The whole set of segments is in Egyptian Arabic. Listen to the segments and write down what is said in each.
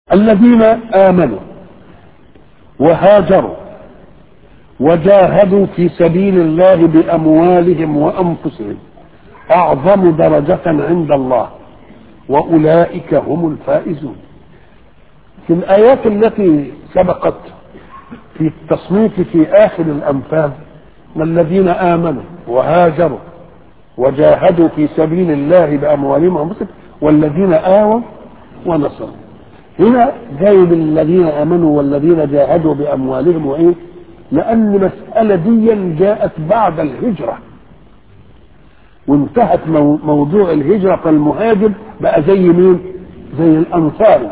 الذين آمنوا وهاجروا وجاهدوا في سبيل الله بأموالهم وأنفسهم أعظم درجة عند الله وأولئك هم الفائزون في الآيات التي سبقت في التصنيف في آخر الأنفال الذين آمنوا وهاجروا وجاهدوا في سبيل الله بأموالهم وأنفسهم والذين آووا ونصروا هنا جايب الذين آمنوا والذين جاهدوا بأموالهم وإيه لأن مسألة دي جاءت بعد الهجرة وانتهت موضوع الهجرة فالمهاجر بقى زي مين؟ زي الأنصار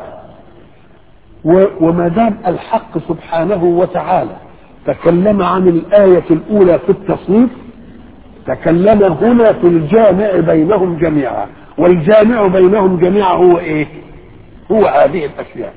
وما دام الحق سبحانه وتعالى تكلم عن الآية الأولى في التصنيف تكلم هنا في الجامع بينهم جميعا والجامع بينهم جميعا هو ايه هو هذه الاشياء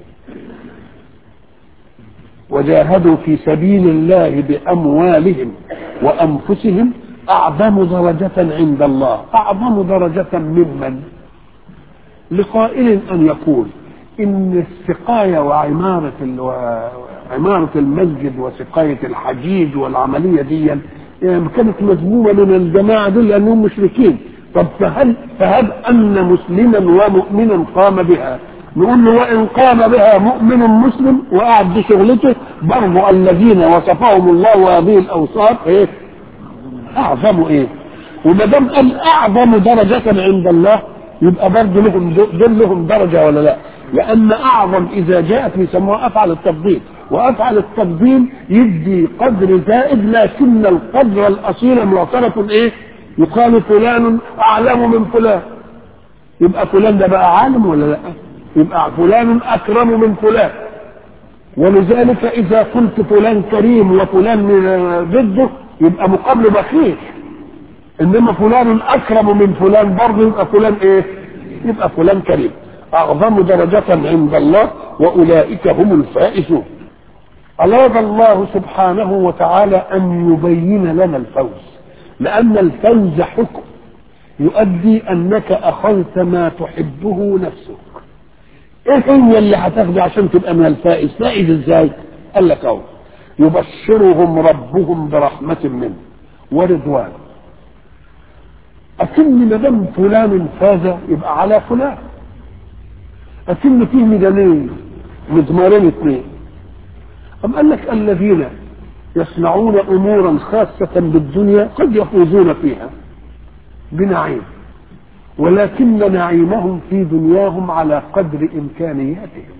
وجاهدوا في سبيل الله باموالهم وانفسهم اعظم درجه عند الله اعظم درجه ممن لقائل ان يقول ان السقايه وعماره عماره المسجد وسقايه الحجيج والعمليه دي يعني كانت مذمومه من الجماعه دول لانهم مشركين طب فهل فهب ان مسلما ومؤمنا قام بها نقول له وان قام بها مؤمن مسلم وقعد بشغلته برضه الذين وصفهم الله هذه الاوصاف ايه؟ اعظم ايه؟ وما دام قال اعظم درجه عند الله يبقى برضه لهم دول لهم درجه ولا لا؟ لان اعظم اذا جاءت يسموها افعل التفضيل وافعل التفضيل يدي قدر زائد لكن القدر الاصيل معترف ايه؟ يقال فلان اعلم من فلان يبقى فلان ده بقى عالم ولا لا؟ يبقى فلان اكرم من فلان ولذلك اذا قلت فلان كريم وفلان من ضده يبقى مقابله بخيل انما فلان اكرم من فلان برضه يبقى فلان ايه؟ يبقى فلان كريم اعظم درجة عند الله واولئك هم الفائزون اراد الله سبحانه وتعالى ان يبين لنا الفوز لان الفوز حكم يؤدي انك اخذت ما تحبه نفسك ايه هي اللي هتاخده عشان تبقى من الفائز فائز ازاي قال لك اهو يبشرهم ربهم برحمة منه ورضوان أكن ما دام فلان فاز يبقى على فلان أكن فيه ميدانين مزمارين اثنين أم قال لك الذين يصنعون أمورا خاصة بالدنيا قد يفوزون فيها بنعيم ولكن نعيمهم في دنياهم على قدر إمكانياتهم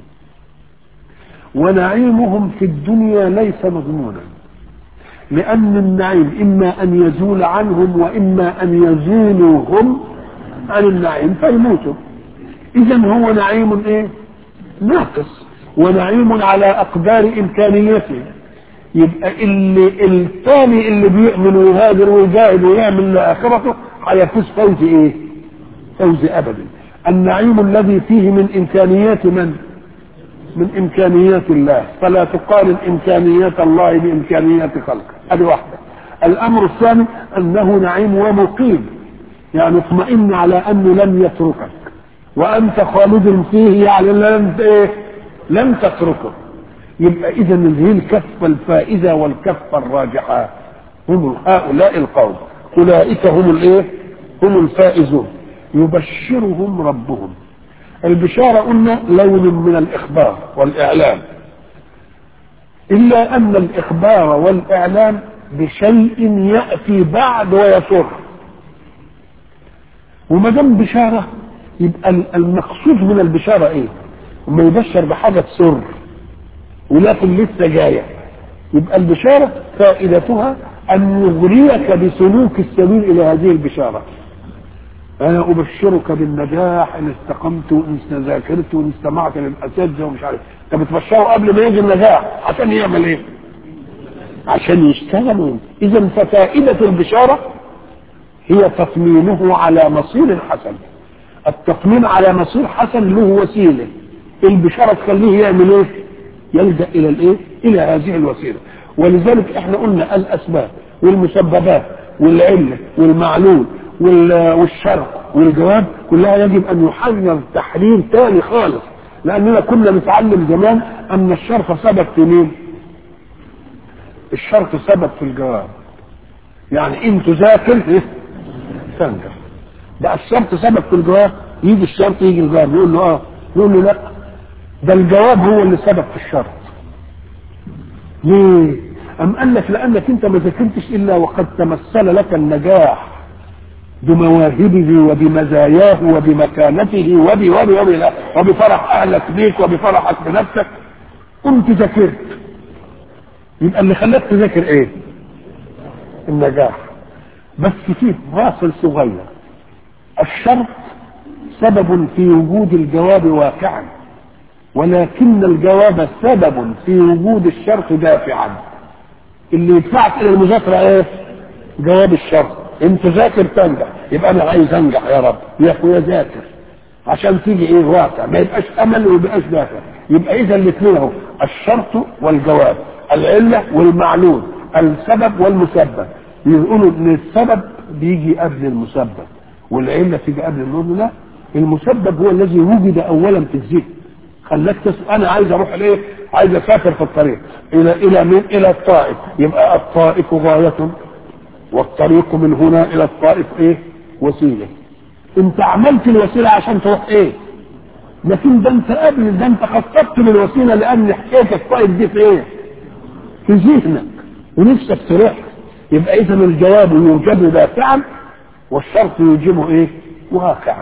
ونعيمهم في الدنيا ليس مضمونا لأن النعيم إما أن يزول عنهم وإما أن يزولوا هم عن النعيم فيموتوا إذا هو نعيم إيه؟ ناقص ونعيم على أقدار إمكانيته يبقى اللي الثاني اللي بيؤمن ويهاجر ويجاهد ويعمل لآخرته هيفوز فوز إيه؟ فوز أبدا النعيم الذي فيه من إمكانيات من؟ من إمكانيات الله فلا تقارن إمكانيات الله بإمكانيات خلقه هذه واحدة الأمر الثاني أنه نعيم ومقيم يعني اطمئن على أنه لم يتركك وأنت خالد فيه يعني لن إيه؟ لن تتركه يبقى إذا هذه الكفة الفائزة والكفة الراجحة هم هؤلاء القوم أولئك هم الإيه؟ هم الفائزون يبشرهم ربهم البشارة قلنا لون من الإخبار والإعلام إلا أن الإخبار والإعلام بشيء يأتي بعد ويسر وما دام بشارة يبقى المقصود من البشارة إيه؟ وما يبشر بحاجة سر ولكن لسه جاية يبقى البشارة فائدتها أن يغريك بسلوك السبيل إلى هذه البشارة انا ابشرك بالنجاح ان استقمت وان ذاكرت وان استمعت للاساتذه ومش عارف انت بتبشره قبل ما يجي النجاح عشان يعمل ايه؟ عشان يشتغل اذا ففائده البشاره هي تطمينه على مصير حسن التطمين على مصير حسن له وسيله البشاره تخليه يعمل ايه؟ يلجا الى الايه؟ الى هذه الوسيله ولذلك احنا قلنا الاسباب والمسببات والعله والمعلول والشرع والجواب كلها يجب ان يحرر تحرير ثاني خالص لاننا كنا نتعلم زمان ان الشرط سبب في مين الشرط سبب في الجواب يعني ان تذاكر إيه؟ تنجح بقى الشرط سبب في الجواب يجي الشرط يجي الجواب يقول له اه يقول له لا ده الجواب هو اللي سبب في الشرط ليه أم قال لك لأنك أنت ما ذاكرتش إلا وقد تمثل لك النجاح بمواهبه وبمزاياه وبمكانته وب وب وب وبفرح أهلك بيك وبفرحك بنفسك قمت ذاكرت يبقى اللي خلاك تذاكر إيه؟ النجاح بس فيه فاصل صغير الشرط سبب في وجود الجواب واقعا ولكن الجواب سبب في وجود الشرط دافعا اللي يدفعك الى المذاكره ايه جواب الشرط انت ذاكر تنجح يبقى انا عايز انجح يا رب يا اخويا ذاكر عشان تيجي ايه واقع ما يبقاش امل وما يبقاش دافع يبقى اذا الاثنين اهو الشرط والجواب العله والمعلول السبب والمسبب يقولوا ان السبب بيجي قبل المسبب والعله تيجي قبل النور لا المسبب هو الذي وجد اولا في الذهن خلاك تسأل انا عايز اروح لايه عايز اسافر في الطريق الى الى من الى الطائف يبقى الطائف غايه والطريق من هنا الى الطائف ايه وسيله انت عملت الوسيله عشان تروح ايه لكن ده انت قبل ده انت خططت للوسيله لان حكايه الطائف دي في ايه في ذهنك ونفسك تروح يبقى اذا الجواب يوجب دافعا والشرط يوجبه ايه واقعا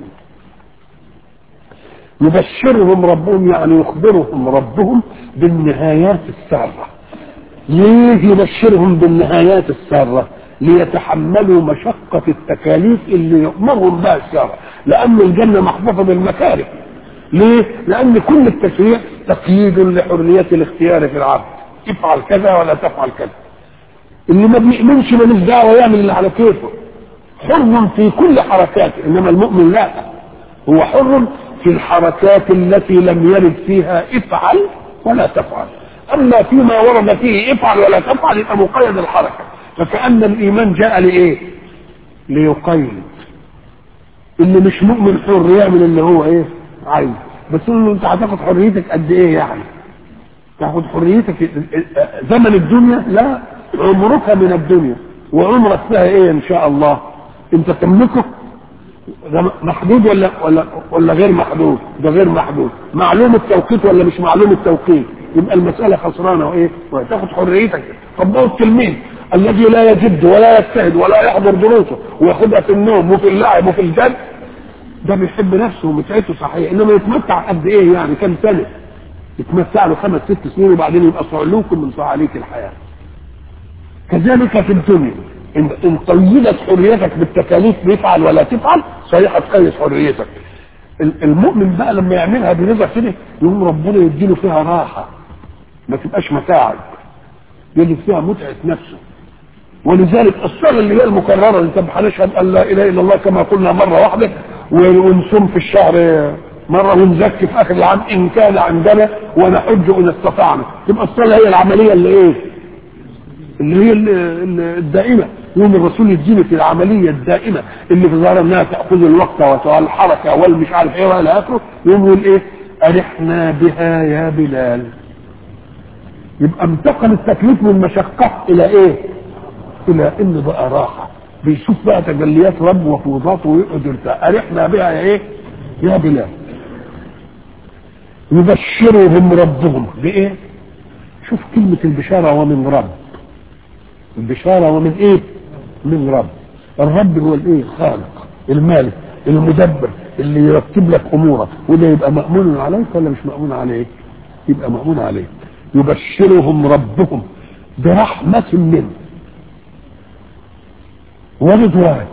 يبشرهم ربهم يعني يخبرهم ربهم بالنهايات السارة ليه يبشرهم بالنهايات السارة ليتحملوا مشقة التكاليف اللي يأمرهم بها الشرع لأن الجنة محفوظة بالمكاره ليه؟ لأن كل التشريع تقييد لحرية الاختيار في العبد افعل كذا ولا تفعل كذا اللي ما بيؤمنش ماليش دعوة يعمل اللي على كيفه حر في كل حركاته إنما المؤمن لا هو حر في الحركات التي لم يرد فيها افعل ولا تفعل اما فيما ورد فيه افعل ولا تفعل يبقى مقيد الحركه فكان الايمان جاء لايه ليقيد اللي مش مؤمن حر يعمل اللي هو ايه عايز بس له انت هتاخد حريتك قد ايه يعني تاخد حريتك زمن الدنيا لا عمرك من الدنيا وعمرك فيها ايه ان شاء الله انت تملكه ده محدود ولا ولا ولا غير محدود ده غير محدود معلوم التوقيت ولا مش معلوم التوقيت يبقى المساله خسرانه وايه وهتاخد حريتك طب ده التلميذ الذي لا يجد ولا يجتهد ولا يحضر دروسه وياخدها في النوم وفي اللعب وفي الجد ده بيحب نفسه ومتعته صحيح انما يتمتع قد ايه يعني كم سنه يتمتع له خمس ست سنين وبعدين يبقى صعلوك من صعاليك الحياه كذلك في الدنيا ان ان قيدت حريتك بالتكاليف بيفعل ولا تفعل صحيح هتقيد حريتك المؤمن بقى لما يعملها برضا كده يقوم ربنا يديله فيها راحه ما تبقاش متاعب يجد فيها متعه نفسه ولذلك الصلاه اللي هي المكرره اللي طب هنشهد ان لا اله الا الله كما قلنا مره واحده ونصوم في الشهر مره ونزكي في اخر العام ان كان عندنا ونحج ان استطعنا تبقى الصلاه هي العمليه اللي ايه؟ اللي هي الدائمه يوم الرسول يديني في العمليه الدائمه اللي في ظاهر انها تاخذ الوقت والحركه والمش عارف ايه والى اخره يوم يقول ايه؟ ارحنا بها يا بلال يبقى انتقل التكليف من مشقه الى ايه؟ الى ان بقى راحه بيشوف بقى تجليات رب وفوضاته ويقعد يرتاح ارحنا بها يا ايه؟ يا بلال يبشرهم ربهم بايه؟ شوف كلمه البشاره ومن رب البشاره ومن ايه؟ من رب الرب هو الايه؟ خالق المالك المدبر اللي يرتب لك امورك وده يبقى مامون عليك ولا مش مامون عليك؟ يبقى مامون عليك يبشرهم ربهم برحمه منه ورضوان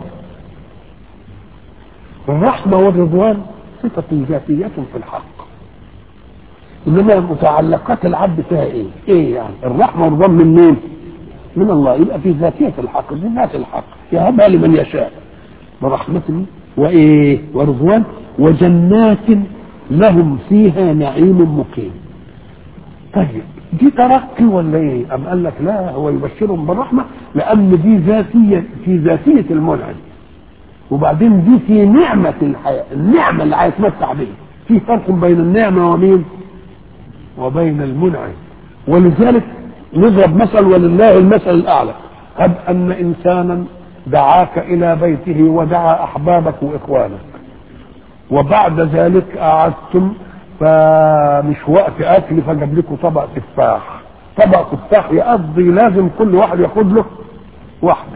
الرحمه والرضوان صفه ذاتيه في الحق انما متعلقات العبد فيها ايه؟ ايه يعني؟ الرحمه والرضوان من مين؟ من الله يبقى في ذاتية الحق في ذات الحق يهبها لمن يشاء برحمته وإيه ورضوان وجنات لهم فيها نعيم مقيم طيب دي ترقي ولا ايه ام قال لك لا هو يبشرهم بالرحمة لان دي ذاتية في ذاتية المنعم وبعدين دي في نعمة الحياة النعمة اللي هيتمتع بها في فرق بين النعمة ومين وبين المنعم ولذلك نضرب مثل ولله المثل الأعلى هب أن إنسانا دعاك إلى بيته ودعا أحبابك وإخوانك وبعد ذلك قعدتم فمش وقت أكل فجاب لكم طبق تفاح طبق تفاح يقضي لازم كل واحد ياخد له واحدة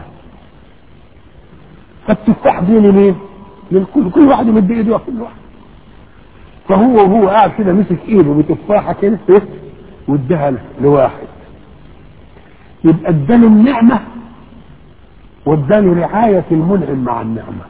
فالتفاح دي لمين؟ للكل كل واحد يمد ايده ياخد له واحدة فهو وهو قاعد كده مسك ايده بتفاحة كده إيه؟ واداها لواحد يبقى اداله النعمة واداله رعاية المنعم مع النعمة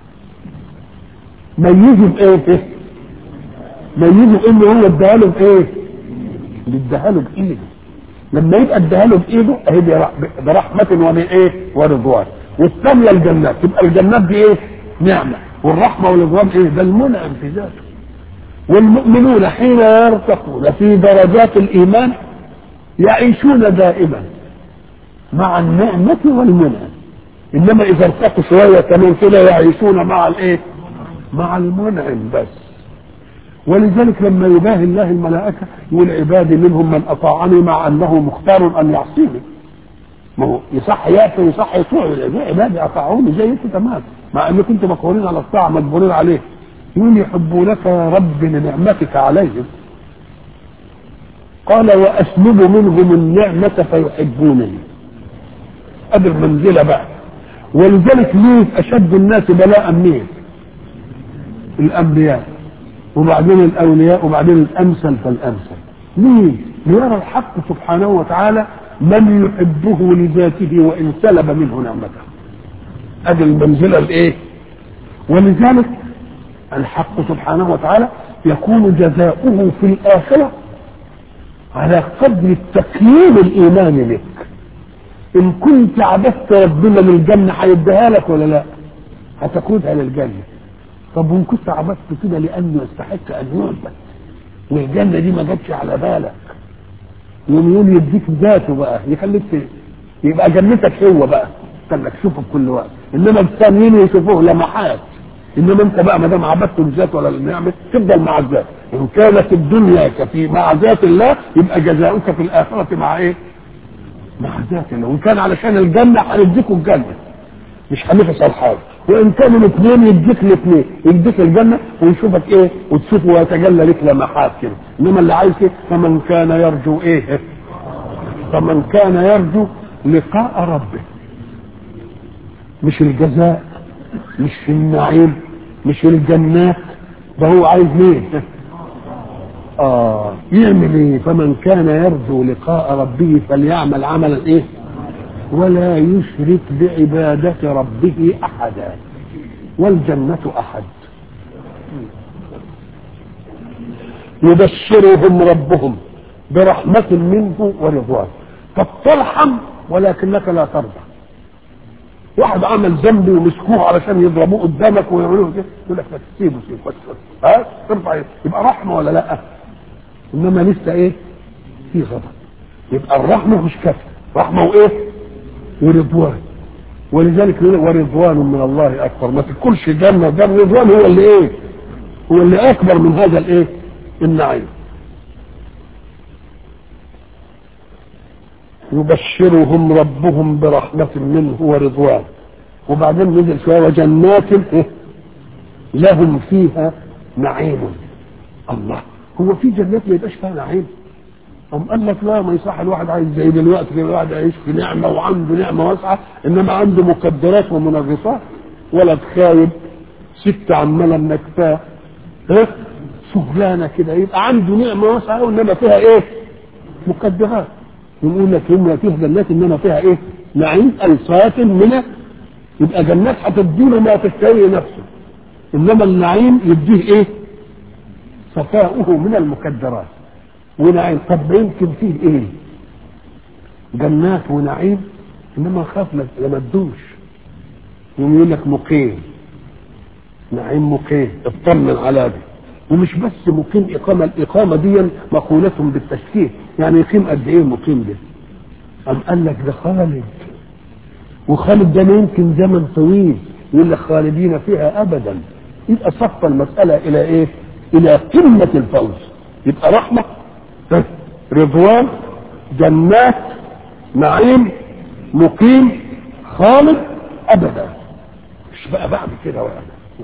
ميزه بايه؟ ميزه انه هو اداها له بايه؟ اداها له بايده لما يبقى اداها له بايده اهي برحمة ومن ايه؟ ورضوان والثانية الجنات تبقى الجنات دي ايه؟ نعمة والرحمة والرضوان ايه؟ ده المنعم في ذاته والمؤمنون حين يرتقون في درجات الايمان يعيشون دائما مع النعمة والمنعم انما اذا ارتقوا شوية كمان كده يعيشون مع الايه مع المنعم بس ولذلك لما يباهي الله الملائكة يقول عبادي منهم من اطاعني مع انه مختار ان يعصيني ما هو يصح يأتي ويصح يطوع عبادي اطاعوني زي انتوا تمام مع انكم انتم مقهورين على الطاعة مجبورين عليه يقول يحبونك يا رب لنعمتك عليهم قال واسلب منهم النعمة فيحبونني ادي المنزلة بقى ولذلك ليه اشد الناس بلاء مين الانبياء وبعدين الاولياء وبعدين الامثل فالامثل ليه ليرى الحق سبحانه وتعالى من يحبه لذاته وان سلب منه نعمته ادي المنزله الايه ولذلك الحق سبحانه وتعالى يكون جزاؤه في الاخره على قدر التقييم الايماني لك ان كنت عبدت ربنا للجنه هيديها لك ولا لا هتاخدها للجنه طب وان كنت عبدت كده لانه يستحق ان يعبد والجنه دي ما جاتش على بالك يوم يقول يديك ذاته بقى يخليك يبقى جنتك هو بقى استنى تشوفه في كل وقت انما الثانيين يشوفوه لمحات انما انت بقى ما دام عبدت الذات ولا النعمه تفضل مع الذات ان كانت الدنيا كفي مع ذات الله يبقى جزاؤك في الاخره مع ايه؟ مع ذات الله وان كان علشان الجنه هنديكوا الجنه مش هنفصل حاجه وان كانوا الاثنين يديك الاثنين يديك الجنه ويشوفك ايه وتشوفه ويتجلى لك لمحات كده انما اللي عايز ايه فمن كان يرجو ايه فمن كان يرجو لقاء ربه مش الجزاء مش في النعيم مش في الجنات ده هو عايز ليه اه يعمل ايه فمن كان يرجو لقاء ربه فليعمل عملا ايه ولا يشرك بعبادة ربه أحدا والجنة أحد يبشرهم ربهم برحمة منه ورضوان قد ترحم ولكنك لا ترضى واحد عمل ذنب ومسكوه علشان يضربوه قدامك ويعملوه كده يقول لك تسيبه سيبه بس ها ترفع يبقى رحمه ولا لا انما لسه ايه في غضب يبقى الرحمه مش كافيه رحمه وايه ورضوان ولذلك ورضوان من الله اكبر ما تكونش جنه ده الرضوان هو اللي ايه هو اللي اكبر من هذا الايه النعيم يبشرهم ربهم برحمة منه ورضوان وبعدين نزل شوية وجنات لهم فيها نعيم الله هو في جنات ما يبقاش فيها نعيم أم قال لك لا ما يصح الواحد عايز زي دلوقتي كده الواحد يعيش في نعمة وعنده نعمة واسعة إنما عنده مقدرات ومنغصات ولد خايب ست عمالة منكفاه ها شغلانة كده يبقى عنده نعمة واسعة وإنما فيها إيه؟ مقدرات يقول لك هم فيها جنات إنما فيها إيه؟ نعيم ألصات من يبقى جنات هتديله ما تشتهي نفسه إنما النعيم يديه إيه؟ صفاؤه من المكدرات ونعيم طب يمكن فيه ايه جنات ونعيم انما خاف لما تدوش يقوم يقول لك مقيم نعيم مقيم اطمن على ده ومش بس مقيم اقامه الاقامه دي مقوله بالتشكيل يعني يقيم قد ايه مقيم ده أم قال لك ده خالد وخالد ده يمكن زمن طويل يقول لك خالدين فيها ابدا يبقى صف المساله الى ايه الى قمه الفوز يبقى رحمه رضوان جنات نعيم مقيم خالد ابدا مش بقى بعد كده ولا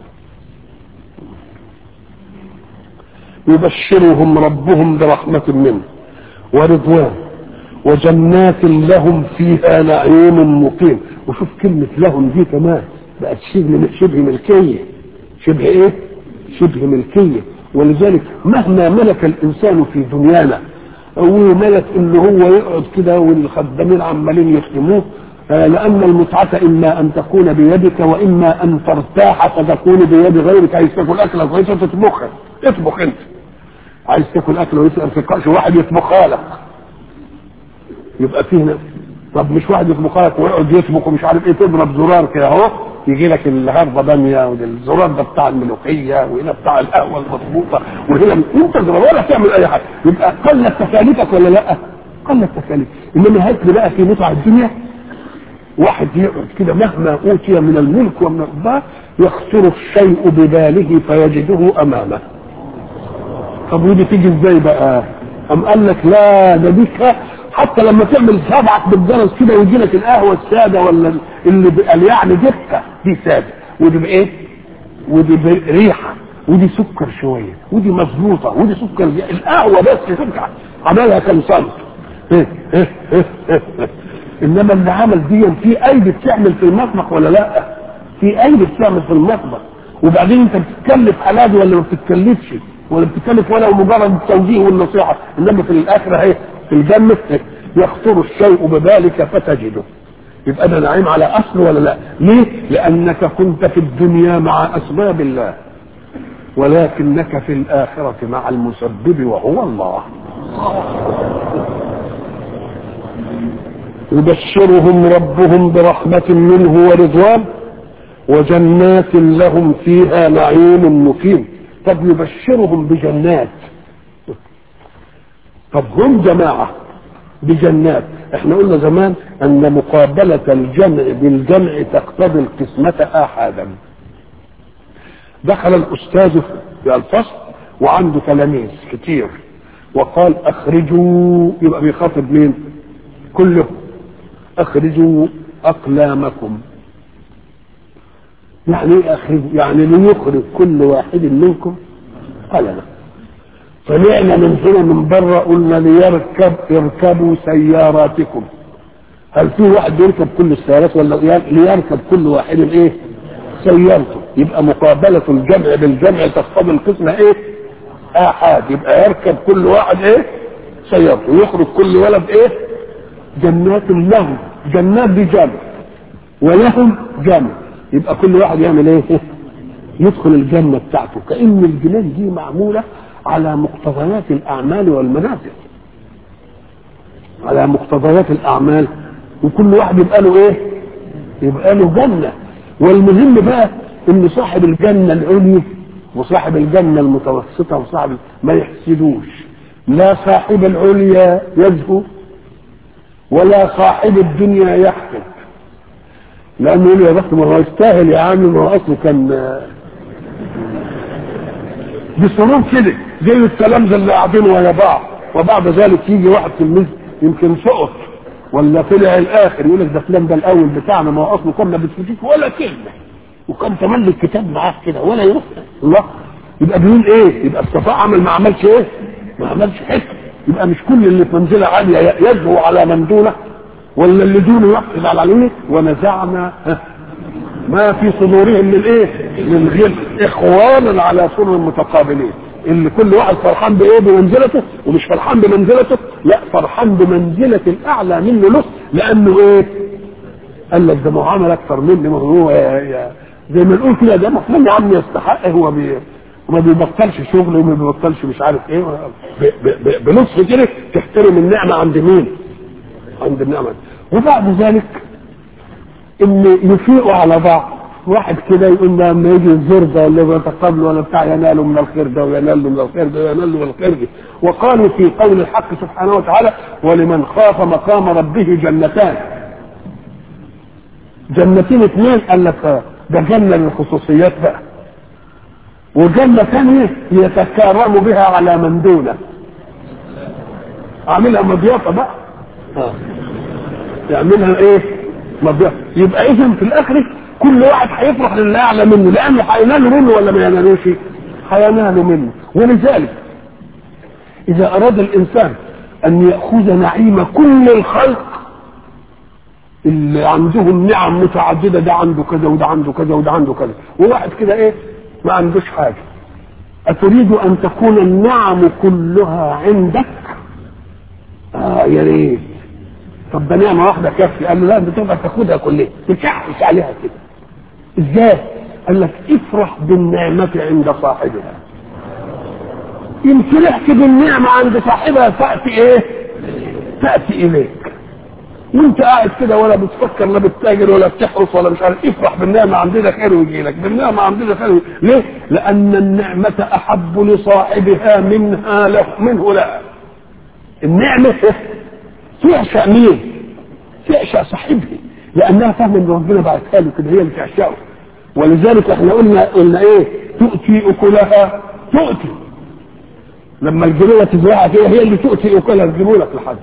يبشرهم ربهم برحمة منه ورضوان وجنات لهم فيها نعيم مقيم وشوف كلمة لهم دي كمان بقت شبه شبه ملكية شبه ايه؟ شبه ملكية ولذلك مهما ملك الإنسان في دنيانا وملك إن هو يقعد كده والخدامين عمالين يخدموه آه، لأن المتعة إما أن تكون بيدك وإما أن ترتاح فتكون بيد غيرك عايز تاكل أكلة كويسة تطبخها اطبخ أنت عايز تاكل أكلة كويسة ما تلقاش واحد يطبخها لك يبقى فيه ناس. طب مش واحد يطبخها لك ويقعد يطبخ ومش عارف ايه تضرب زرار كده اهو يجي لك النهارده باميه والزرار ده بتاع الملوخيه وهنا بتاع القهوه المظبوطه وهنا انت زرار ولا تعمل اي حاجه يبقى قلت تكاليفك ولا لا؟ قلت تكاليف انما هات لي بقى في متع الدنيا واحد يقعد كده مهما اوتي من الملك ومن القضاء يخطر الشيء بباله فيجده امامه طب ودي تيجي ازاي بقى؟ أم قال لك لا ده دي ك- حتى لما تعمل صبعك بالجرس كده ويجي لك القهوه الساده ولا اللي قال يعني دقه دي ساده ودي بايه؟ ودي بريحه ودي سكر شويه ودي مظبوطه ودي سكر القهوه بس سكر عملها كم سنت إيه إيه إيه إيه إيه. انما اللي عمل دي في ايدي بتعمل في المطبخ ولا لا؟ في ايدي بتعمل في المطبخ وبعدين انت بتتكلف حلال ولا ما بتتكلفش ولا بتتكلف ولا مجرد التوجيه والنصيحه انما في الاخره اهي في الجنه يخطر الشيء ببالك فتجده يبقى ده نعيم على اصل ولا لا؟ ليه؟ لانك كنت في الدنيا مع اسباب الله ولكنك في الاخره مع المسبب وهو الله. يبشرهم ربهم برحمه منه ورضوان وجنات لهم فيها نعيم مقيم طب يبشرهم بجنات طب هم جماعة بجنات احنا قلنا زمان ان مقابلة الجمع بالجمع تقتضي القسمة احادا دخل الاستاذ في الفصل وعنده تلاميذ كتير وقال اخرجوا يبقى بيخاطب مين كلهم اخرجوا اقلامكم يعني ايه اخرج يعني ليخرج كل واحد منكم قلما طلعنا من هنا من بره قلنا ليركب اركبوا سياراتكم هل في واحد يركب كل السيارات ولا ليركب كل واحد ايه سيارته يبقى مقابلة الجمع بالجمع تقتضي القسمة ايه احاد يبقى يركب كل واحد ايه سيارته يخرج كل ولد ايه جنات لهم جنات دي جمع ولهم جمع يبقى كل واحد يعمل ايه يدخل الجنة بتاعته كأن الجنان دي معمولة على مقتضيات الأعمال والمنازل على مقتضيات الأعمال وكل واحد يبقى له ايه يبقى له جنة والمهم بقى ان صاحب الجنة العليا وصاحب الجنة المتوسطة وصاحب ما يحسدوش لا صاحب العليا يزهو ولا صاحب الدنيا يحسد لانه يقول يا بخت ما هو يستاهل يا عم ما هو اصله كان بسرور كده زي التلامذه اللي قاعدين ويا بعض وبعد ذلك يجي واحد تلميذ يمكن سقط ولا طلع الاخر يقول لك ده فلان ده الاول بتاعنا ما هو اصله كنا بتفتيك ولا كلمه وكان تملي الكتاب معاه كده ولا يروح الله يبقى بيقول ايه؟ يبقى الصفاء عمل ما عملش ايه؟ ما عملش حكم يبقى مش كل اللي في منزله عاليه يزهو على من دونه ولا اللي دونه يحفظ على عليه ونزعنا ما في صدورهم من ايه؟ من غل اخوانا على سرر متقابلين اللي كل واحد فرحان بايه بمنزلته ومش فرحان بمنزلته لا فرحان بمنزله الاعلى منه له لانه ايه؟ قال لك ده ما هو عمل اكثر مني ما هو يا يا زي ما نقول كده ده مفهوم يا عم يستحق هو بي وما بيبطلش شغل وما بيبطلش مش عارف ايه بنصف كده تحترم النعمه عند مين؟ عند النعمة وبعد ذلك ان يفيقوا على بعض واحد كده يقول له لما يجي الزور ده ولا يتقابل ولا بتاع ينالوا من الخير ده وينالوا من الخير ده وينالوا من الخير ده وقالوا في قول الحق سبحانه وتعالى ولمن خاف مقام ربه جنتان جنتين اثنين قال لك ده جنه للخصوصيات بقى وجنة ثانية يتكرم بها على من دونه عاملها مضيافة بقى اه يعملها ايه مضيافة يبقى اذا في الاخر كل واحد هيفرح لله اعلى منه لانه هينال منه ولا ما ينالوش هينال منه ولذلك اذا اراد الانسان ان ياخذ نعيم كل الخلق اللي عندهم نعم متعدده ده عنده كذا وده عنده كذا وده عنده كذا وواحد كده ايه ما عندوش حاجه اتريد ان تكون النعم كلها عندك اه يا ريت طب ده نعمه واحده كافيه قال له لا انت تقدر تاخدها كلها تكحش عليها كده ازاي قال لك افرح بالنعمه عند صاحبها ان فرحت بالنعمه عند صاحبها تاتي ايه تاتي اليك وانت قاعد كده ولا بتفكر لا بتتاجر ولا بتحرص ولا مش عارف افرح بالنعمه عندنا خير ويجي لك بالنعمه عندنا خير ويجي. ليه؟ لان النعمه احب لصاحبها منها له منه لها النعمه تعشق مين؟ تعشق صاحبها لانها فاهمه ان ربنا بعتها له كده هي اللي تعشقه ولذلك احنا قلنا قلنا ايه؟ تؤتي اكلها تؤتي لما الجنيه تزرعها كده هي اللي تؤتي اكلها تجيبوا لك لحد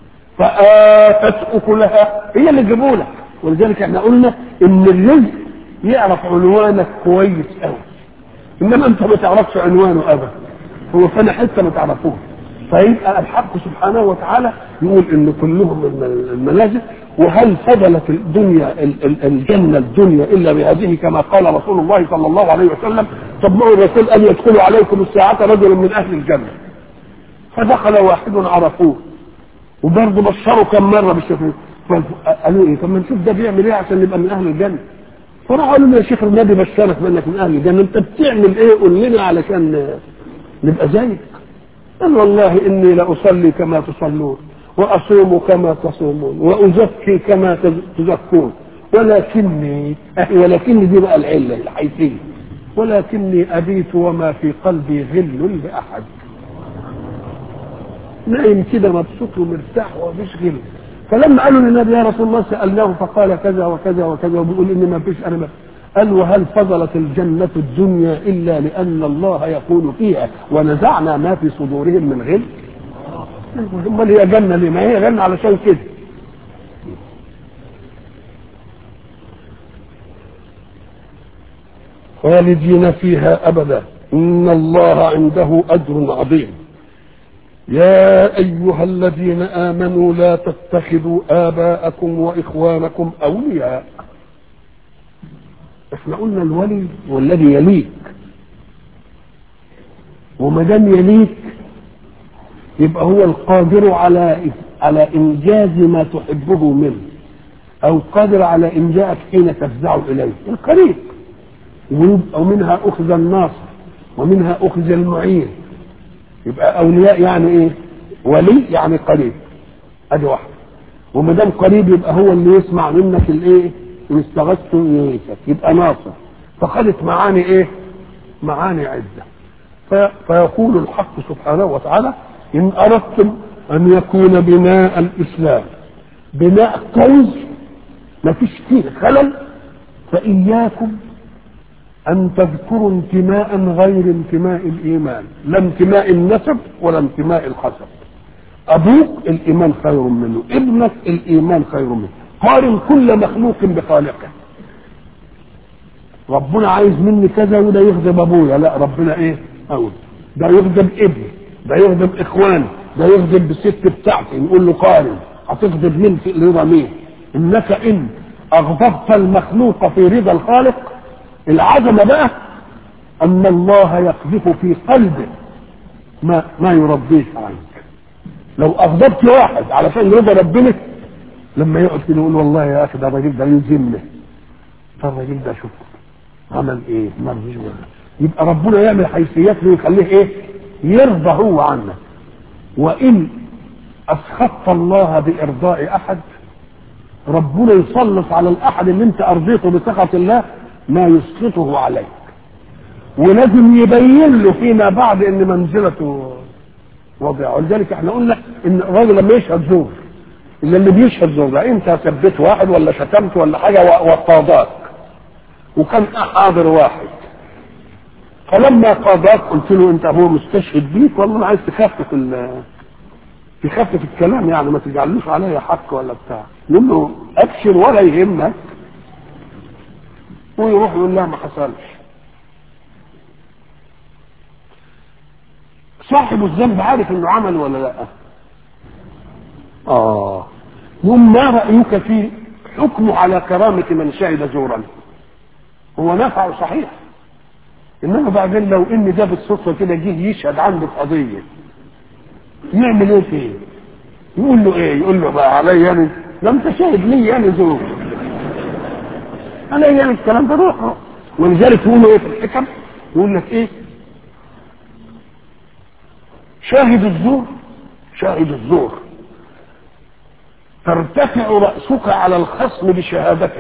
فآتت أكلها هي اللي جابوا لك ولذلك احنا قلنا ان الرزق يعرف عنوانك كويس قوي انما انت ما تعرفش عنوانه ابدا هو فانا حته ما تعرفوش فيبقى الحق سبحانه وتعالى يقول ان كلهم من المنازل وهل فضلت الدنيا الجنه الدنيا الا بهذه كما قال رسول الله صلى الله عليه وسلم طب ما هو الرسول ان يدخلوا عليكم الساعه رجل من اهل الجنه فدخل واحد عرفوه وبرضه بشروا كم مره بالشفاء قالوا ايه طب ما نشوف ده بيعمل ايه عشان نبقى من اهل الجنه فراحوا قالوا له يا شيخ النبي بشرك بانك من اهل الجنه انت بتعمل ايه قول لنا علشان نبقى زيك قال والله اني لاصلي كما تصلون واصوم كما تصومون وازكي كما تزكون ولكني ولكني دي بقى العله الحيثيه ولكني ابيت وما في قلبي غل لاحد نايم كده مبسوط ومرتاح ومفيش غل فلما قالوا للنبي يا رسول الله سالناه فقال كذا وكذا وكذا وبيقول ان ما فيش انا ما قال وهل فضلت الجنة الدنيا إلا لأن الله يقول فيها ونزعنا ما في صدورهم من غل امال هي جنة ليه ما هي جنة علشان كده خالدين فيها أبدا إن الله عنده أجر عظيم يا أيها الذين آمنوا لا تتخذوا آباءكم وإخوانكم أولياء احنا قلنا الولي والذي يليك وما دام يليك يبقى هو القادر على على انجاز ما تحبه منه او قادر على انجازك حين تفزع اليه القريب ومنها اخذ الناصر ومنها اخذ المعين يبقى اولياء يعني ايه ولي يعني قريب ادي واحده وما دام قريب يبقى هو اللي يسمع منك الايه ان استغثت يغيثك يبقى ناصر فخدت معاني ايه معاني عده في فيقول الحق سبحانه وتعالى ان اردتم ان يكون بناء الاسلام بناء قوي ما فيش فيه خلل فاياكم ان تذكروا انتماء غير انتماء الايمان لا انتماء النسب ولا انتماء الحسب ابوك الايمان خير منه ابنك الايمان خير منه قارن كل مخلوق بخالقه ربنا عايز مني كذا وده يخدم ابويا لا ربنا ايه اقول ده يخدم ابني ده يخدم اخواني ده يخدم بالست بتاعتي نقول له قارن هتخدم مين في رضا مين انك ان اغضبت المخلوق في رضا الخالق العظمه بقى ان الله يقذف في قلبه ما ما يرضيه عنك لو اغضبت واحد علشان رضا ربنا لما يقعد كده يقول والله يا اخي ده الراجل ده يلزمني فالراجل ده شوف عمل ايه ما رضيش يبقى ربنا يعمل حيثيات له يخليه ايه يرضى هو عنك وان اسخطت الله بارضاء احد ربنا يسلط على الاحد اللي انت ارضيته بسخط الله ما يسخطه عليك ولازم يبين له فيما بعد ان منزلته وضع ولذلك احنا قلنا ان الراجل لما يشهد زور اللي, اللي بيشهد زور ده انت سبيت واحد ولا شتمت ولا حاجه واضطهدك وكان حاضر واحد فلما قاضاك قلت له انت هو مستشهد بيك والله عايز تخفف ال تخفف الكلام يعني ما تجعلوش عليا حق ولا بتاع يقول له ابشر ولا يهمك ويروح يقول لها ما حصلش صاحب الذنب عارف انه عمل ولا لا اه يوم ما رايك في حكمه على كرامه من شهد زورا هو نفعه صحيح انما بعدين لو ان ده بالصدفه كده جه يشهد عنده في قضيه يعمل ايه فيه؟ يقول له ايه؟ يقول له بقى عليا انا ده انت شاهد لي انا زور عليا انا الكلام ده روح ولذلك يقولوا ايه في الحكم؟ يقول لك ايه؟ شاهد الزور شاهد الزور ترتفع رأسك على الخصم بشهادته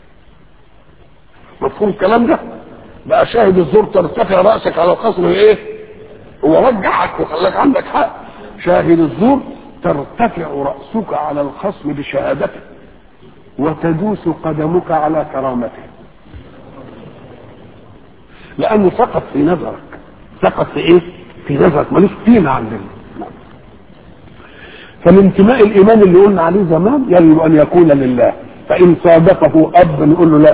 مفهوم الكلام ده؟ بقى شاهد الزور ترتفع رأسك على الخصم ايه؟ هو رجعك وخلاك عندك حق شاهد الزور ترتفع رأسك على الخصم بشهادته وتدوس قدمك على كرامته لأنه سقط في نظرك سقط في إيه؟ في نظرك ملوش قيمة عندنا فالانتماء الإيمان اللي قلنا عليه زمان يجب أن يكون لله فإن صادقه أب نقول له لا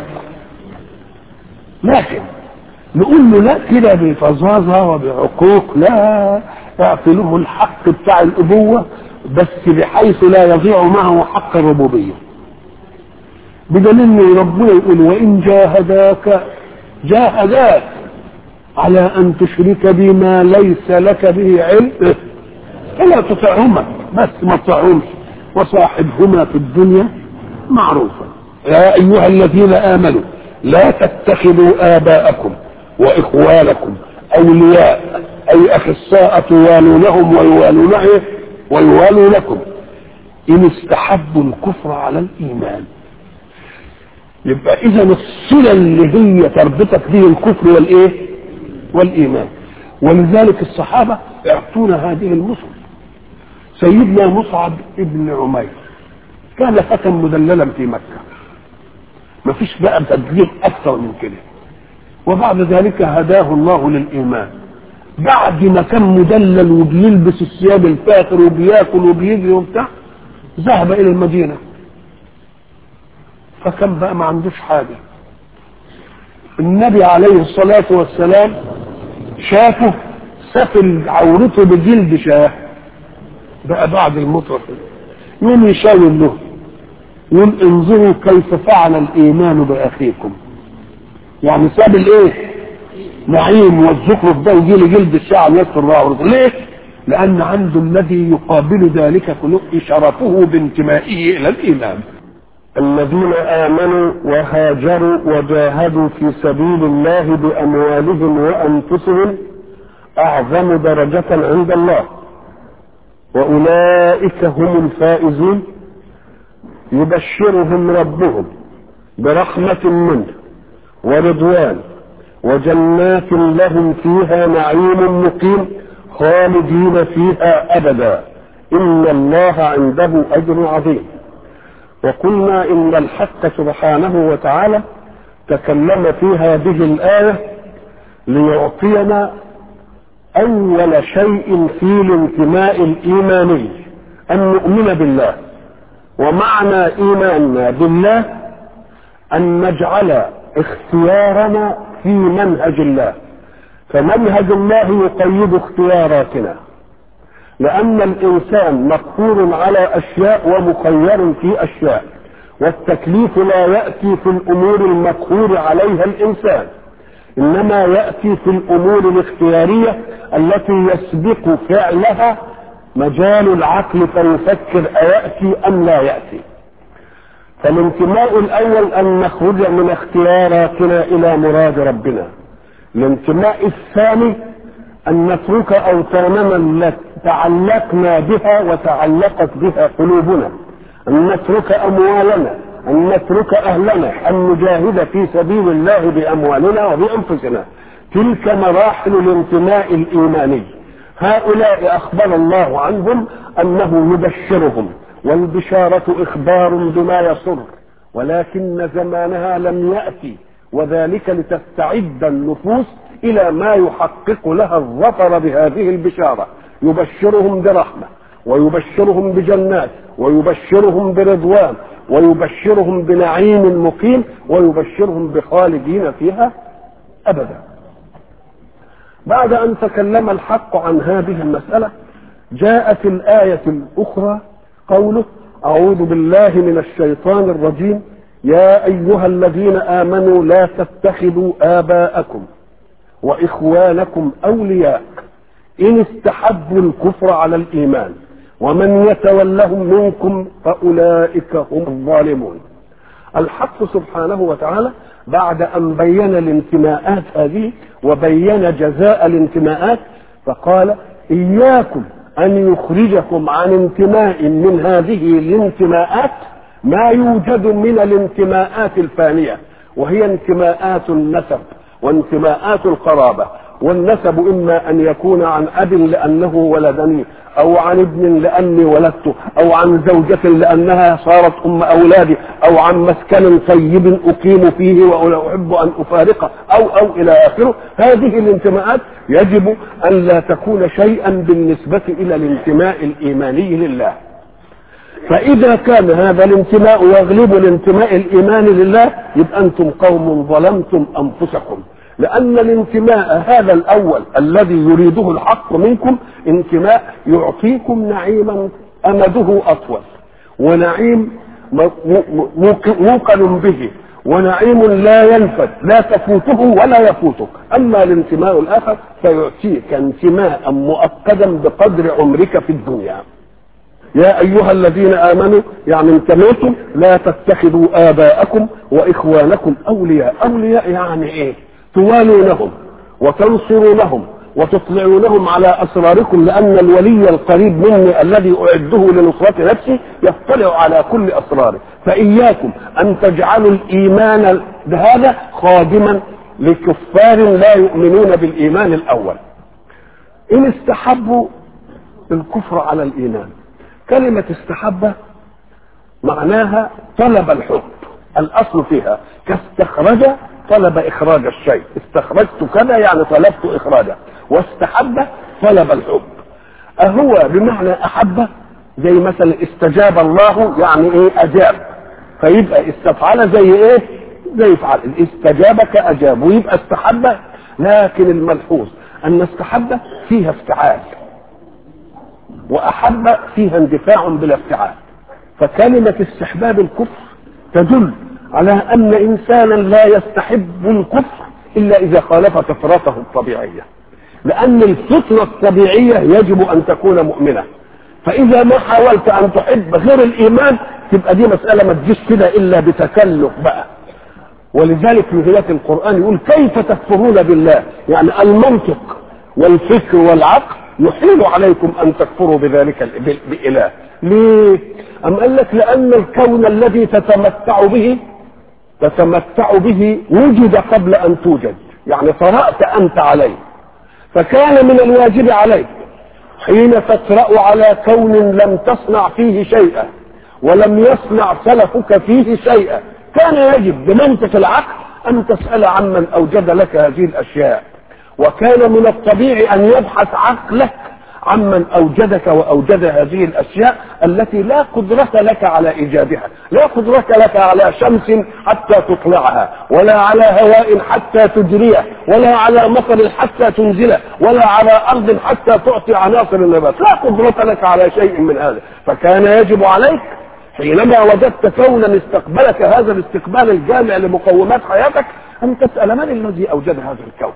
لكن نقول له لا كده بفظاظة وبعقوق لا اعطي له الحق بتاع الأبوة بس بحيث لا يضيع معه حق الربوبية بدليل ان ربنا يقول وإن جاهداك جاهداك على أن تشرك بما ليس لك به علم فلا تطعهما بس ما تطعهمش وصاحبهما في الدنيا معروفا يا أيها الذين آمنوا لا تتخذوا آباءكم واخوانكم اولياء اي اخصاء توالونهم ويوالون ايه ويوالونكم ان استحبوا الكفر على الايمان يبقى اذا الصله اللي هي تربطك به الكفر والايه والايمان ولذلك الصحابه يعطونا هذه المصر سيدنا مصعب ابن عمير كان فتى مدللا في مكه ما فيش بقى تدليل اكثر من كده وبعد ذلك هداه الله للايمان بعد ما كان مدلل وبيلبس الثياب الفاخر وبياكل وبيجري وبتاع ذهب الى المدينه فكان بقى ما عندوش حاجه النبي عليه الصلاه والسلام شافه سفل عورته بجلد شاه بقى بعد المطرف يوم يشاور له يقول انظروا كيف فعل الايمان باخيكم يعني ساب الايه نعيم والزخرف ده ويجي لي جلد الشعر يستر راسه ليه لان عنده الذي يقابل ذلك كله شرفه بانتمائه الى الايمان الذين آمنوا وهاجروا وجاهدوا في سبيل الله بأموالهم وأنفسهم أعظم درجة عند الله وأولئك هم الفائزون يبشرهم ربهم برحمة منه ورضوان وجنات لهم فيها نعيم مقيم خالدين فيها أبدا إن الله عنده أجر عظيم وقلنا إن الحق سبحانه وتعالى تكلم في هذه الآية ليعطينا أول شيء في الانتماء الإيماني أن نؤمن بالله ومعنى إيماننا بالله أن نجعل اختيارنا في منهج الله فمنهج الله يقيد اختياراتنا لأن الإنسان مقهور على أشياء ومخير في أشياء والتكليف لا يأتي في الأمور المقهور عليها الإنسان إنما يأتي في الأمور الاختيارية التي يسبق فعلها مجال العقل فيفكر أيأتي أم لا يأتي فالانتماء الأول أن نخرج من اختياراتنا إلى مراد ربنا الانتماء الثاني أن نترك أوطاننا التي تعلقنا بها وتعلقت بها قلوبنا أن نترك أموالنا أن نترك أهلنا أن نجاهد في سبيل الله بأموالنا وبأنفسنا تلك مراحل الانتماء الإيماني هؤلاء أخبر الله عنهم أنه يبشرهم والبشارة إخبار بما يسر ولكن زمانها لم يأتي وذلك لتستعد النفوس إلى ما يحقق لها الظفر بهذه البشارة يبشرهم برحمة ويبشرهم بجنات ويبشرهم برضوان ويبشرهم بنعيم مقيم ويبشرهم بخالدين فيها أبدا بعد أن تكلم الحق عن هذه المسألة جاءت الآية الأخرى قوله أعوذ بالله من الشيطان الرجيم يا أيها الذين آمنوا لا تتخذوا آباءكم وإخوانكم أولياء إن استحبوا الكفر على الإيمان ومن يتولهم منكم فأولئك هم الظالمون الحق سبحانه وتعالى بعد أن بين الانتماءات هذه وبين جزاء الانتماءات فقال إياكم أن يخرجكم عن انتماء من هذه الانتماءات ما يوجد من الانتماءات الفانية وهي انتماءات النسب وانتماءات القرابة والنسب إما أن يكون عن أب لأنه ولدني أو عن ابن لأني ولدته أو عن زوجة لأنها صارت أم أولادي أو عن مسكن طيب أقيم فيه ولا أحب أن أفارقه أو أو إلى آخره هذه الانتماءات يجب أن لا تكون شيئا بالنسبة إلى الانتماء الإيماني لله فإذا كان هذا الانتماء يغلب الانتماء الإيماني لله يبقى أنتم قوم ظلمتم أنفسكم لأن الانتماء هذا الأول الذي يريده الحق منكم انتماء يعطيكم نعيما أمده أطول ونعيم موقن به ونعيم لا ينفد لا تفوته ولا يفوتك أما الانتماء الآخر فيعطيك انتماء مؤكدا بقدر عمرك في الدنيا يا أيها الذين آمنوا يعني انتميتم لا تتخذوا آباءكم وإخوانكم أولياء أولياء يعني إيه توالونهم وتنصرونهم وتطلعونهم على اسراركم لان الولي القريب مني الذي اعده لنصره نفسي يطلع على كل اسراره فاياكم ان تجعلوا الايمان بهذا خادما لكفار لا يؤمنون بالايمان الاول ان استحبوا الكفر على الايمان كلمه استحب معناها طلب الحب الاصل فيها كاستخرج طلب اخراج الشيء استخرجت كذا يعني طلبت اخراجه واستحب طلب الحب اهو بمعنى احب زي مثلا استجاب الله يعني ايه اجاب فيبقى استفعل زي ايه زي فعل استجابك اجاب ويبقى استحب لكن الملحوظ ان استحب فيها افتعال واحب فيها اندفاع بلا افتعال فكلمه استحباب الكفر تدل على ان انسانا لا يستحب الكفر الا اذا خالف فطرته الطبيعيه لان الفطره الطبيعيه يجب ان تكون مؤمنه فاذا ما حاولت ان تحب غير الايمان تبقى دي مساله ما تجيش كده الا بتكلف بقى ولذلك في هدايه القران يقول كيف تكفرون بالله يعني المنطق والفكر والعقل يحيل عليكم ان تكفروا بذلك باله ليه ام قال لك لان الكون الذي تتمتع به تتمتع به وجد قبل ان توجد يعني طرأت انت عليه فكان من الواجب عليك حين تطرأ على كون لم تصنع فيه شيئا ولم يصنع سلفك فيه شيئا كان يجب بمنطق العقل ان تسأل عمن اوجد لك هذه الاشياء وكان من الطبيعي ان يبحث عقلك عمن اوجدك واوجد هذه الاشياء التي لا قدرة لك على ايجادها، لا قدرة لك على شمس حتى تطلعها، ولا على هواء حتى تجريه، ولا على مطر حتى تنزله، ولا على ارض حتى تعطي عناصر النبات، لا قدرة لك على شيء من هذا، فكان يجب عليك حينما وجدت كونا استقبلك هذا الاستقبال الجامع لمقومات حياتك ان تسال من الذي اوجد هذا الكون؟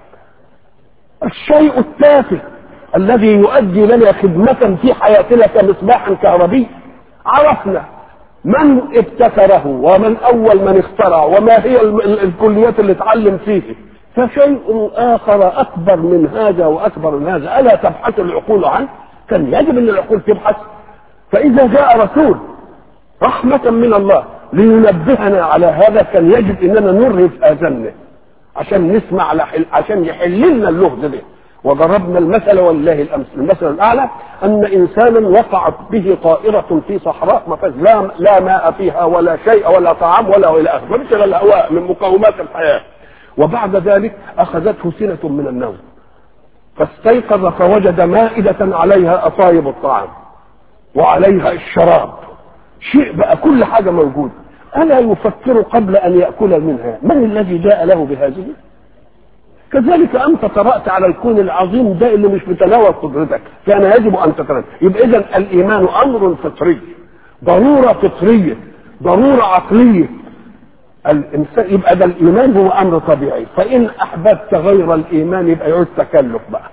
الشيء التافه الذي يؤدي لنا خدمة في حياتنا كمصباح كهربي عرفنا من ابتكره ومن أول من اخترع وما هي الكليات اللي اتعلم فيه فشيء آخر أكبر من هذا وأكبر من هذا ألا تبحث العقول عنه كان يجب أن العقول تبحث فإذا جاء رسول رحمة من الله لينبهنا على هذا كان يجب أننا نرهف آذاننا عشان نسمع لحل عشان يحل لنا اللغز ده وضربنا المثل ولله الامثل المثل الاعلى ان انسانا وقعت به طائره في صحراء ما فيش لا لا ماء فيها ولا شيء ولا طعام ولا الى اخره ما فيش الا الهواء من مقومات الحياه وبعد ذلك اخذته سنه من النوم فاستيقظ فوجد مائده عليها اطايب الطعام وعليها الشراب شيء بقى كل حاجه موجوده الا يفكر قبل ان ياكل منها من الذي جاء له بهذه كذلك انت طرات على الكون العظيم ده اللي مش بتناول قدرتك كان يجب ان تتناول يبقى اذا الايمان امر فطري ضروره فطريه ضروره عقليه الانسان يبقى ده الايمان هو امر طبيعي فان احببت غير الايمان يبقى يعود تكلف بقى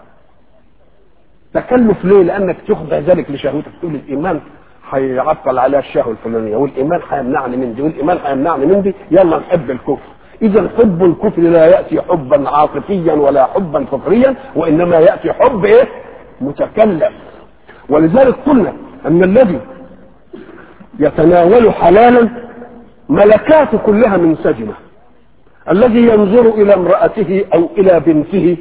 تكلف ليه لانك تخضع ذلك لشهوتك تقول الايمان هيعطل على الشهوه الفلانيه والايمان هيمنعني من دي والايمان هيمنعني من دي يلا نحب الكفر اذا حب الكفر لا ياتي حبا عاطفيا ولا حبا فطريا وانما ياتي حب ايه متكلف ولذلك قلنا ان الذي يتناول حلالا ملكاته كلها منسجمه الذي ينظر الى امراته او الى بنته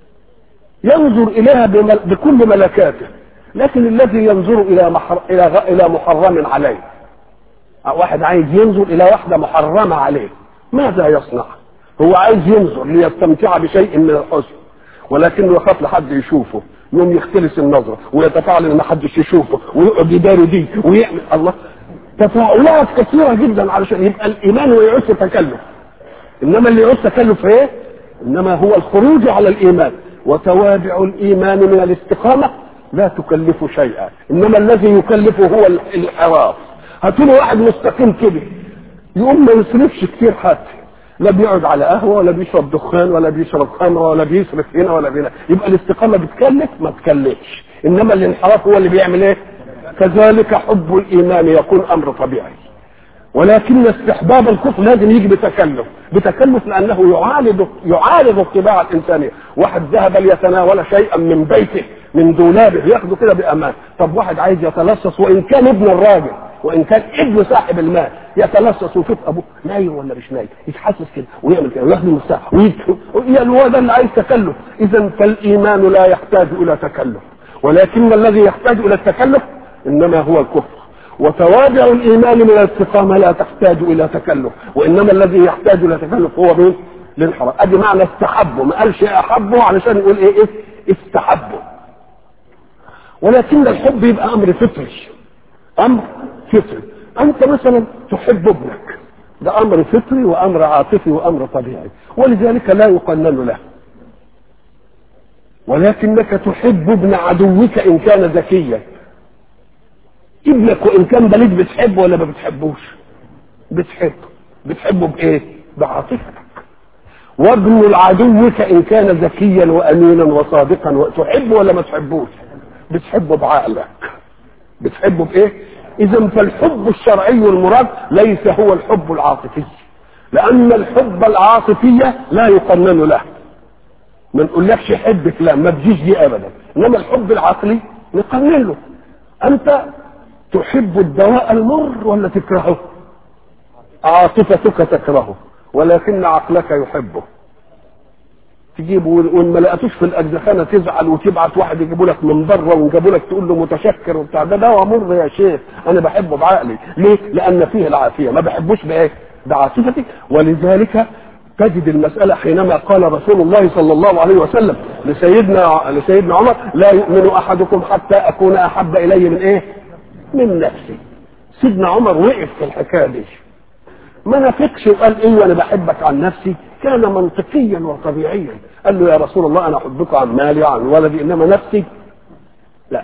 ينظر اليها بمل... بكل ملكاته لكن الذي ينظر الى محر... الى غ... الى محرم عليه واحد عايز ينظر الى واحده محرمه عليه ماذا يصنع هو عايز ينظر ليستمتع بشيء من الحسن ولكنه يخاف لحد يشوفه يوم يختلس النظره ويتفاعل ان ما حدش يشوفه ويقعد يداري دي ويعمل الله تفاعلات كثيره جدا علشان يبقى الايمان ويعوز تكلف انما اللي يعوز تكلف ايه؟ انما هو الخروج على الايمان وتوابع الايمان من الاستقامه لا تكلف شيئا انما الذي يكلفه هو الانحراف هاتوا واحد مستقيم كده يقوم ما يصرفش كتير حتى لا بيقعد على قهوه ولا بيشرب دخان ولا بيشرب خمره ولا بيصرف هنا ولا بينا يبقى الاستقامه بتكلف ما تكلفش انما الانحراف هو اللي بيعمل ايه كذلك حب الايمان يكون امر طبيعي ولكن استحباب الكفر لازم يجي بتكلف بتكلف لانه يعارض يعارض الطباع الانسانيه واحد ذهب ليتناول شيئا من بيته من دولابه ياخده كده بامان طب واحد عايز يتلصص وان كان ابن الراجل وان كان ابن صاحب المال يتلصص ويشوف ابوه نايم ولا مش نايم يتحسس كده ويعمل كده وياخد المفتاح هو ده اللي عايز تكلف اذا فالايمان لا يحتاج الى تكلف ولكن الذي يحتاج الى التكلف انما هو الكفر وتوابع الايمان من الاستقامه لا تحتاج الى تكلف وانما الذي يحتاج الى تكلف هو مين؟ للحرام ادي معنى استحبه ما قالش احبه علشان يقول ايه ايه استحبه ولكن الحب يبقى امر فطري امر فطري انت مثلا تحب ابنك ده امر فطري وامر عاطفي وامر طبيعي ولذلك لا يقنن له ولكنك تحب ابن عدوك ان كان ذكيا ابنك وان كان بليد بتحبه ولا ما بتحبوش بتحبه بتحبه بايه بعاطفتك وابن عدوك ان كان ذكيا وامينا وصادقا تحبه ولا ما تحبوش بتحبه بعقلك بتحبه بايه اذا فالحب الشرعي المراد ليس هو الحب العاطفي لان الحب العاطفي لا يقنن له ما نقولكش حب فلان ما تجيش دي ابدا انما الحب العقلي نقنن له انت تحب الدواء المر ولا تكرهه عاطفتك تكرهه ولكن عقلك يحبه تجيبه وان ما لقيتوش في الاجزخانه تزعل وتبعت واحد يجيبوا لك من بره ويجيبوا لك تقول له متشكر وبتاع ده دواء مر يا شيخ انا بحبه بعقلي ليه؟ لان فيه العافيه ما بحبوش بايه؟ بعاطفتي ولذلك تجد المسألة حينما قال رسول الله صلى الله عليه وسلم لسيدنا لسيدنا عمر لا يؤمن أحدكم حتى أكون أحب إليه من إيه؟ من نفسي. سيدنا عمر وقف في الحكاية دي. ما نفقش وقال إيه أنا بحبك عن نفسي كان منطقيا وطبيعيا قال له يا رسول الله أنا أحبك عن مالي وعن ولدي إنما نفسي لا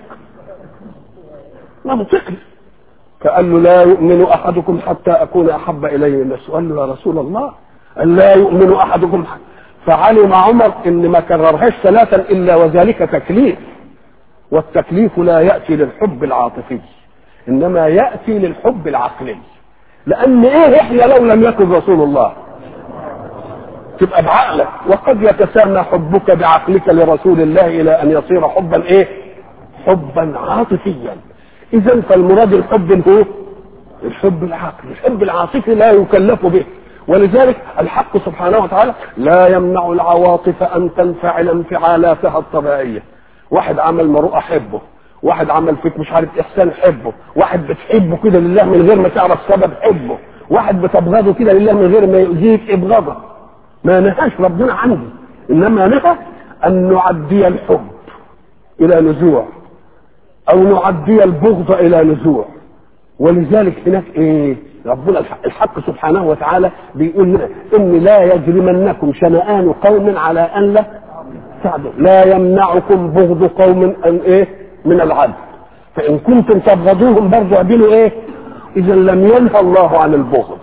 منطقي فقال له لا يؤمن أحدكم حتى أكون أحب إليه من نفسي قال له يا رسول الله لا يؤمن احدكم فعلم عمر ان ما كررهاش ثلاثا الا وذلك تكليف والتكليف لا ياتي للحب العاطفي انما ياتي للحب العقلي لان ايه احنا لو لم يكن رسول الله تبقى بعقلك وقد يتسامى حبك بعقلك لرسول الله الى ان يصير حبا ايه حبا عاطفيا اذا فالمراد الحب هو الحب العقلي الحب العاطفي لا يكلف به ولذلك الحق سبحانه وتعالى لا يمنع العواطف ان تنفعل انفعالاتها الطبيعيه واحد عمل مروءه حبه واحد عمل فيك مش عارف احسان حبه واحد بتحبه كده لله من غير ما تعرف سبب حبه واحد بتبغضه كده لله من غير ما يؤذيك ابغضه ما نهاش ربنا عنه انما نهى ان نعدي الحب الى نزوع او نعدي البغض الى نزوع ولذلك هناك ايه ربنا الحق سبحانه وتعالى بيقول لنا ان لا يجرمنكم شنآن قوم على ان لا تعدوا لا يمنعكم بغض قوم ان ايه من العدل فان كنتم تبغضوهم برضه اعدلوا ايه اذا لم ينهى الله عن البغض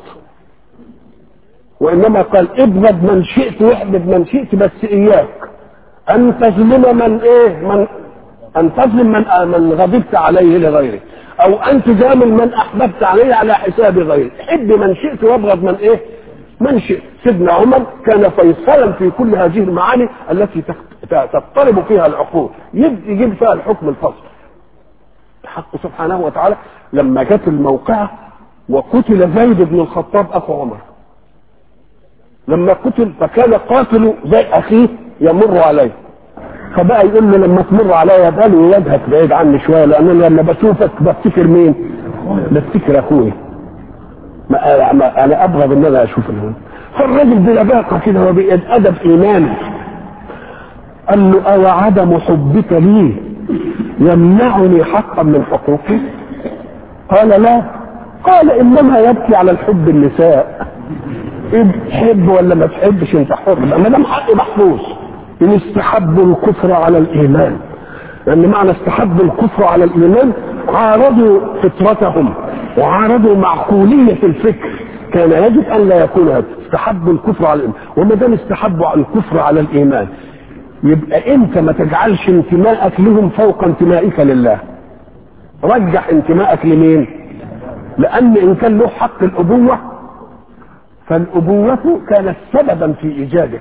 وانما قال ابغض من شئت واحبب من شئت بس اياك ان تظلم من ايه من ان تظلم من من غضبت عليه لغيره او ان تجامل من احببت عليه على حساب غيره حب من شئت وابغض من ايه من شئت سيدنا عمر كان فيصلا في كل هذه المعاني التي تضطرب فيها العقول يجيب فيها الحكم الفصل الحق سبحانه وتعالى لما جت الموقعة وقتل زيد بن الخطاب أخو عمر لما قتل فكان قاتل زي أخيه يمر عليه فبقى يقول له لما تمر عليا بالي وجهك بعيد عني شويه لان انا لما بشوفك بفتكر مين؟ بفتكر اخوي ما ما انا ابغض ان انا اشوف الهون فالراجل بلباقه كده وبأدب ايماني قال له او عدم حبك لي يمنعني حقا من حقوقي قال لا قال انما يبكي على الحب النساء تحب ولا ما تحبش انت حر ما دام حقي محفوظ ان استحبوا الكفر على الايمان لان معنى استحبوا الكفر على الايمان عارضوا فطرتهم وعارضوا معقوليه الفكر كان يجب ان لا يكون هذا استحبوا الكفر على الايمان وما دام استحبوا الكفر على الايمان يبقى انت ما تجعلش انتمائك لهم فوق انتمائك لله رجح انتمائك لمين لان ان كان له حق الابوه فالابوه كانت سببا في ايجادك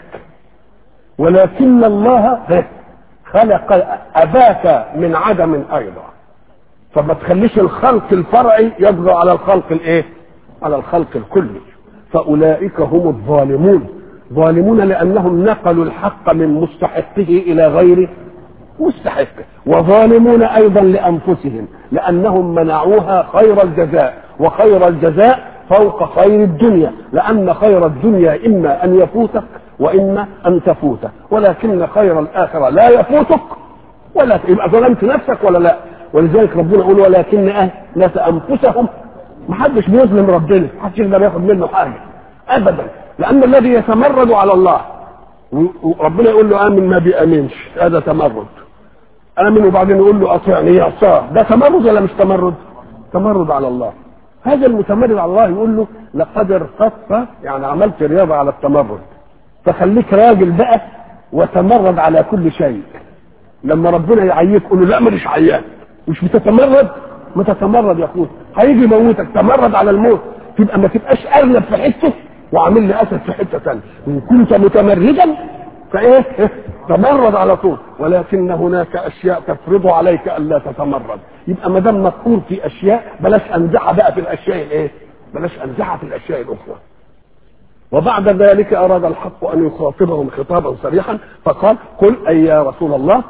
ولكن الله خلق اباك من عدم ايضا فما تخليش الخلق الفرعي يطغى على الخلق الايه على الخلق الكلي فاولئك هم الظالمون ظالمون لانهم نقلوا الحق من مستحقه الى غير مستحقه وظالمون ايضا لانفسهم لانهم منعوها خير الجزاء وخير الجزاء فوق خير الدنيا لان خير الدنيا اما ان يفوتك واما ان تفوته ولكن خير الاخره لا يفوتك ولا يبقى ظلمت نفسك ولا لا ولذلك ربنا يقول ولكن اهلك انفسهم ما حدش بيظلم ربنا ما حدش يقدر ياخد منه حاجه ابدا لان الذي يتمرد على الله وربنا يقول له امن ما بيامنش هذا تمرد امن وبعدين يقول له اطيعني يعصاه ده تمرد ولا مش تمرد تمرد على الله هذا المتمرد على الله يقول له لقد ارتدت يعني عملت رياضه على التمرد فخليك راجل بقى وتمرد على كل شيء لما ربنا يعييك قول له لا مش عيان مش بتتمرد ما تتمرد يا اخويا هيجي يموتك تمرد على الموت تبقى ما تبقاش ارنب في حته وعامل لي اسد في حته ثانيه ان كنت متمردا فايه تمرد على طول ولكن هناك اشياء تفرض عليك الا تتمرد يبقى ما دام مذكور في اشياء بلاش انزعها بقى في الاشياء الايه بلاش انزعها في الاشياء الاخرى وبعد ذلك اراد الحق ان يخاطبهم خطابا صريحا فقال قل اي يا رسول الله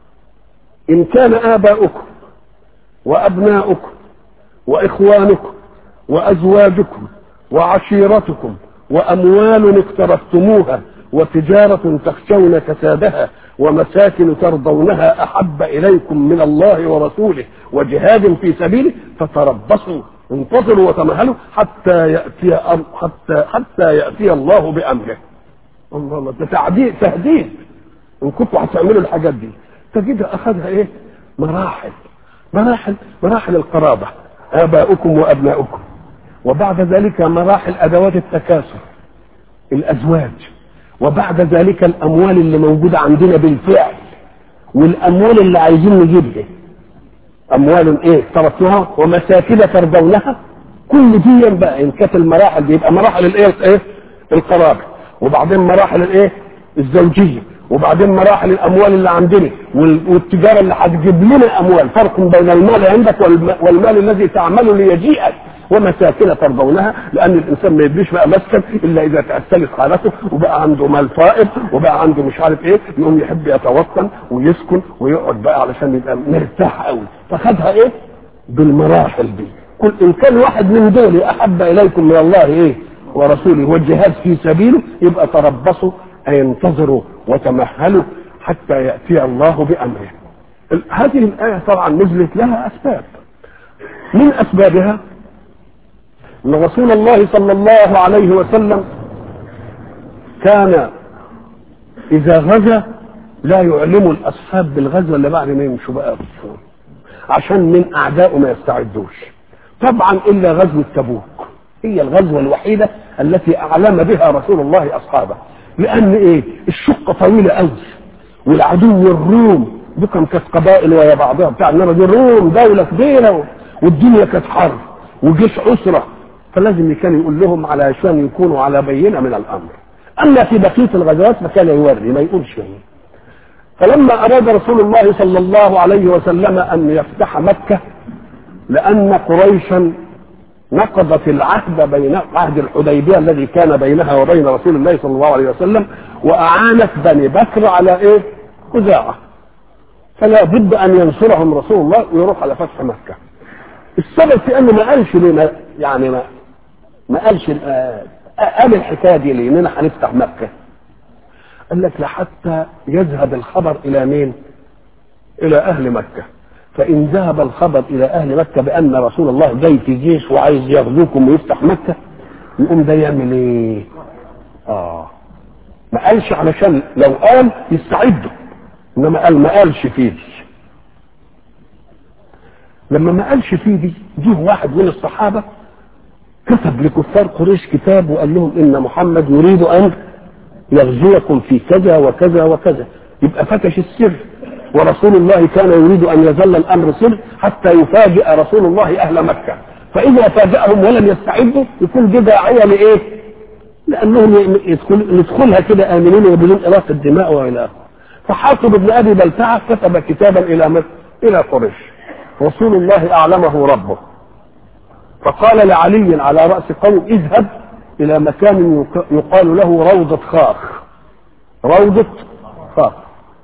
ان كان اباؤكم وابناؤكم واخوانكم وازواجكم وعشيرتكم واموال اقترفتموها وتجاره تخشون كسادها ومساكن ترضونها احب اليكم من الله ورسوله وجهاد في سبيله فتربصوا انتظروا وتمهلوا حتى ياتي حتى حتى ياتي الله بامره الله الله ده تعديد تهديد ان كنتوا هتعملوا الحاجات دي تجدها اخذها ايه مراحل مراحل مراحل القرابه اباؤكم وابناؤكم وبعد ذلك مراحل ادوات التكاثر الازواج وبعد ذلك الاموال اللي موجوده عندنا بالفعل والاموال اللي عايزين نجيبها اموال ايه تركتها ومساكن ترضونها كل دي بقى ان كانت المراحل دي يبقى مراحل الايه ايه القرابه وبعدين مراحل الايه الزوجيه وبعدين مراحل الاموال اللي عندنا والتجاره اللي هتجيب لنا اموال فرق بين المال عندك والمال الذي تعمل ليجيئك ومساكن ترضونها لان الانسان ما يبنيش بقى مسكن الا اذا تاسلت حالته وبقى عنده مال فائض وبقى عنده مش عارف ايه يقوم يحب يتوطن ويسكن ويقعد بقى علشان يبقى مرتاح قوي فخدها ايه بالمراحل دي كل ان كان واحد من دول احب اليكم من الله ايه ورسوله والجهاد في سبيله يبقى تربصوا أي انتظروا وتمهلوا حتى يأتي الله بأمره هذه الآية طبعا نزلت لها أسباب من أسبابها أن رسول الله صلى الله عليه وسلم كان إذا غزا لا يعلم الأصحاب بالغزوة إلا بعد ما يمشوا بقى عشان من أعدائه ما يستعدوش طبعا إلا غزوة تبوك هي الغزوة الوحيدة التي أعلم بها رسول الله أصحابه لأن إيه الشقة طويلة قوي والعدو الروم دي كانت قبائل ويا بعضها بتاع انما دي الروم دولة كبيرة والدنيا كانت حرب وجيش أسرة فلازم كان يقول لهم علشان يكونوا على بينة من الأمر أما في بقية الغزوات فكان يوري ما يقولش يعني فلما أراد رسول الله صلى الله عليه وسلم أن يفتح مكة لأن قريشا نقضت العهد بين عهد الحديبية الذي كان بينها وبين رسول الله صلى الله عليه وسلم وأعانت بني بكر على إيه؟ خزاعة فلا بد أن ينصرهم رسول الله ويروح على فتح مكة السبب في أنه ما قالش ليه ما يعني ما ما قالش قال الحكاية دي ليه إننا هنفتح مكة قال لك لحتى يذهب الخبر إلى مين؟ إلى أهل مكة فإن ذهب الخبر إلى أهل مكة بأن رسول الله جاي في جيش وعايز يغزوكم ويفتح مكة يقوم ده يعمل إيه؟ آه ما قالش علشان لو قال يستعدوا إنما قال ما قالش في دي لما ما قالش في دي جه واحد من الصحابة كتب لكفار قريش كتاب وقال لهم إن محمد يريد أن يغزوكم في كذا وكذا وكذا يبقى فتش السر ورسول الله كان يريد ان يظل الامر سر حتى يفاجئ رسول الله اهل مكه فاذا فاجأهم ولم يستعدوا يكون دي داعيه لايه؟ لانهم يدخل يدخلها كده امنين وبدون اراقه الدماء والى اخره فحاطب بن ابي بلتعه كتب كتابا الى مصر الى قريش رسول الله اعلمه ربه فقال لعلي على راس قوم اذهب الى مكان يقال له روضه خاخ روضه خاخ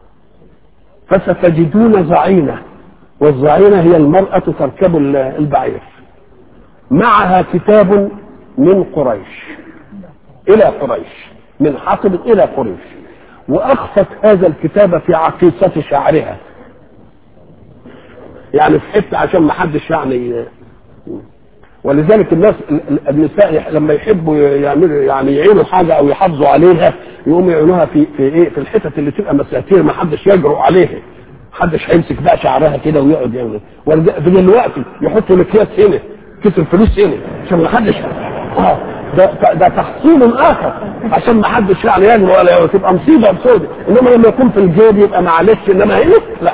فستجدون زعينة والزعينة هي المرأة تركب البعير معها كتاب من قريش إلى قريش من حصب إلى قريش وأخفت هذا الكتاب في عقيصة شعرها يعني في حتة عشان ما حدش يعني ولذلك الناس النساء لما يحبوا يعملوا يعني يعينوا حاجه او يحافظوا عليها يقوموا يعينوها في في ايه في الحتت اللي تبقى مساتير ما حدش يجرؤ عليها محدش هيمسك بقى شعرها كده ويقعد يعمل في دلوقتي يحطوا الاكياس هنا كيس الفلوس هنا عشان ما حدش اه ده ده تحصيل اخر عشان ما حدش يعني يجرؤ ولا تبقى مصيبه سوداء انما لما يكون في الجيب يبقى معلش انما هنا لا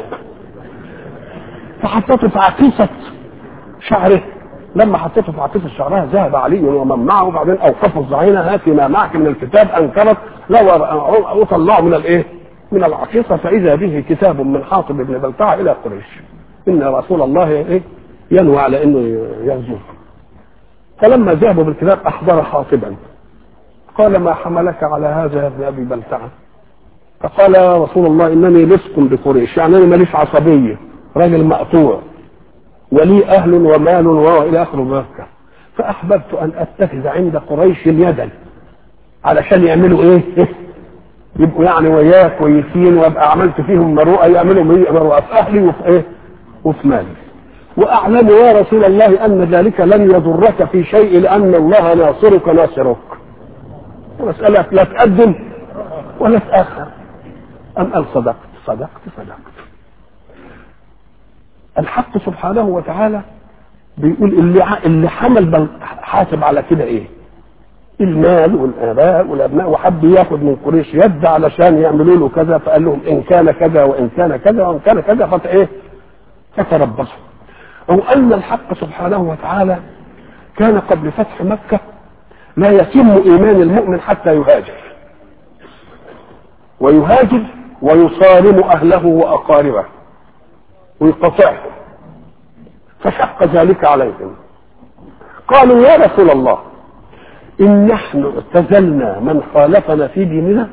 فحطته في عقيصه شعره لما حطيته في عقيصة شعرها ذهب علي ومن معه وبعدين اوقفوا الزعينة هات ما معك من الكتاب انكرت لو وطلعوا من الايه؟ من العقيصة فاذا به كتاب من حاطب بن بلتعة الى قريش ان رسول الله ايه؟ ينوى على انه يغزوه فلما ذهبوا بالكتاب احضر حاطبا قال ما حملك على هذا يا ابن ابي بلتعة فقال يا رسول الله انني لصق بقريش يعني انا ماليش عصبيه راجل مقطوع ولي أهل ومال وإلى آخر مكة فأحببت أن أتخذ عند قريش يدا علشان يعملوا إيه؟ يبقوا يعني وياه كويسين وابقى عملت فيهم مروءه يعملوا مروءه في اهلي وفي ايه؟ وفي مالي. واعلم يا رسول الله ان ذلك لن يضرك في شيء لان الله ناصرك ناصرك. مسألة لا تقدم ولا تأخر. أم قال صدقت صدقت صدقت. الحق سبحانه وتعالى بيقول اللي اللي حمل حاسب على كده ايه؟ المال والاباء والابناء وحب ياخد من قريش يد علشان يعملوا له كذا فقال لهم ان كان كذا وان كان كذا وان كان كذا فت ايه؟ فتربصوا. او ان الحق سبحانه وتعالى كان قبل فتح مكه لا يتم ايمان المؤمن حتى يهاجر. ويهاجر ويصارم اهله واقاربه. ويقطعهم فشق ذلك عليهم قالوا يا رسول الله إن نحن اعتزلنا من خالفنا في ديننا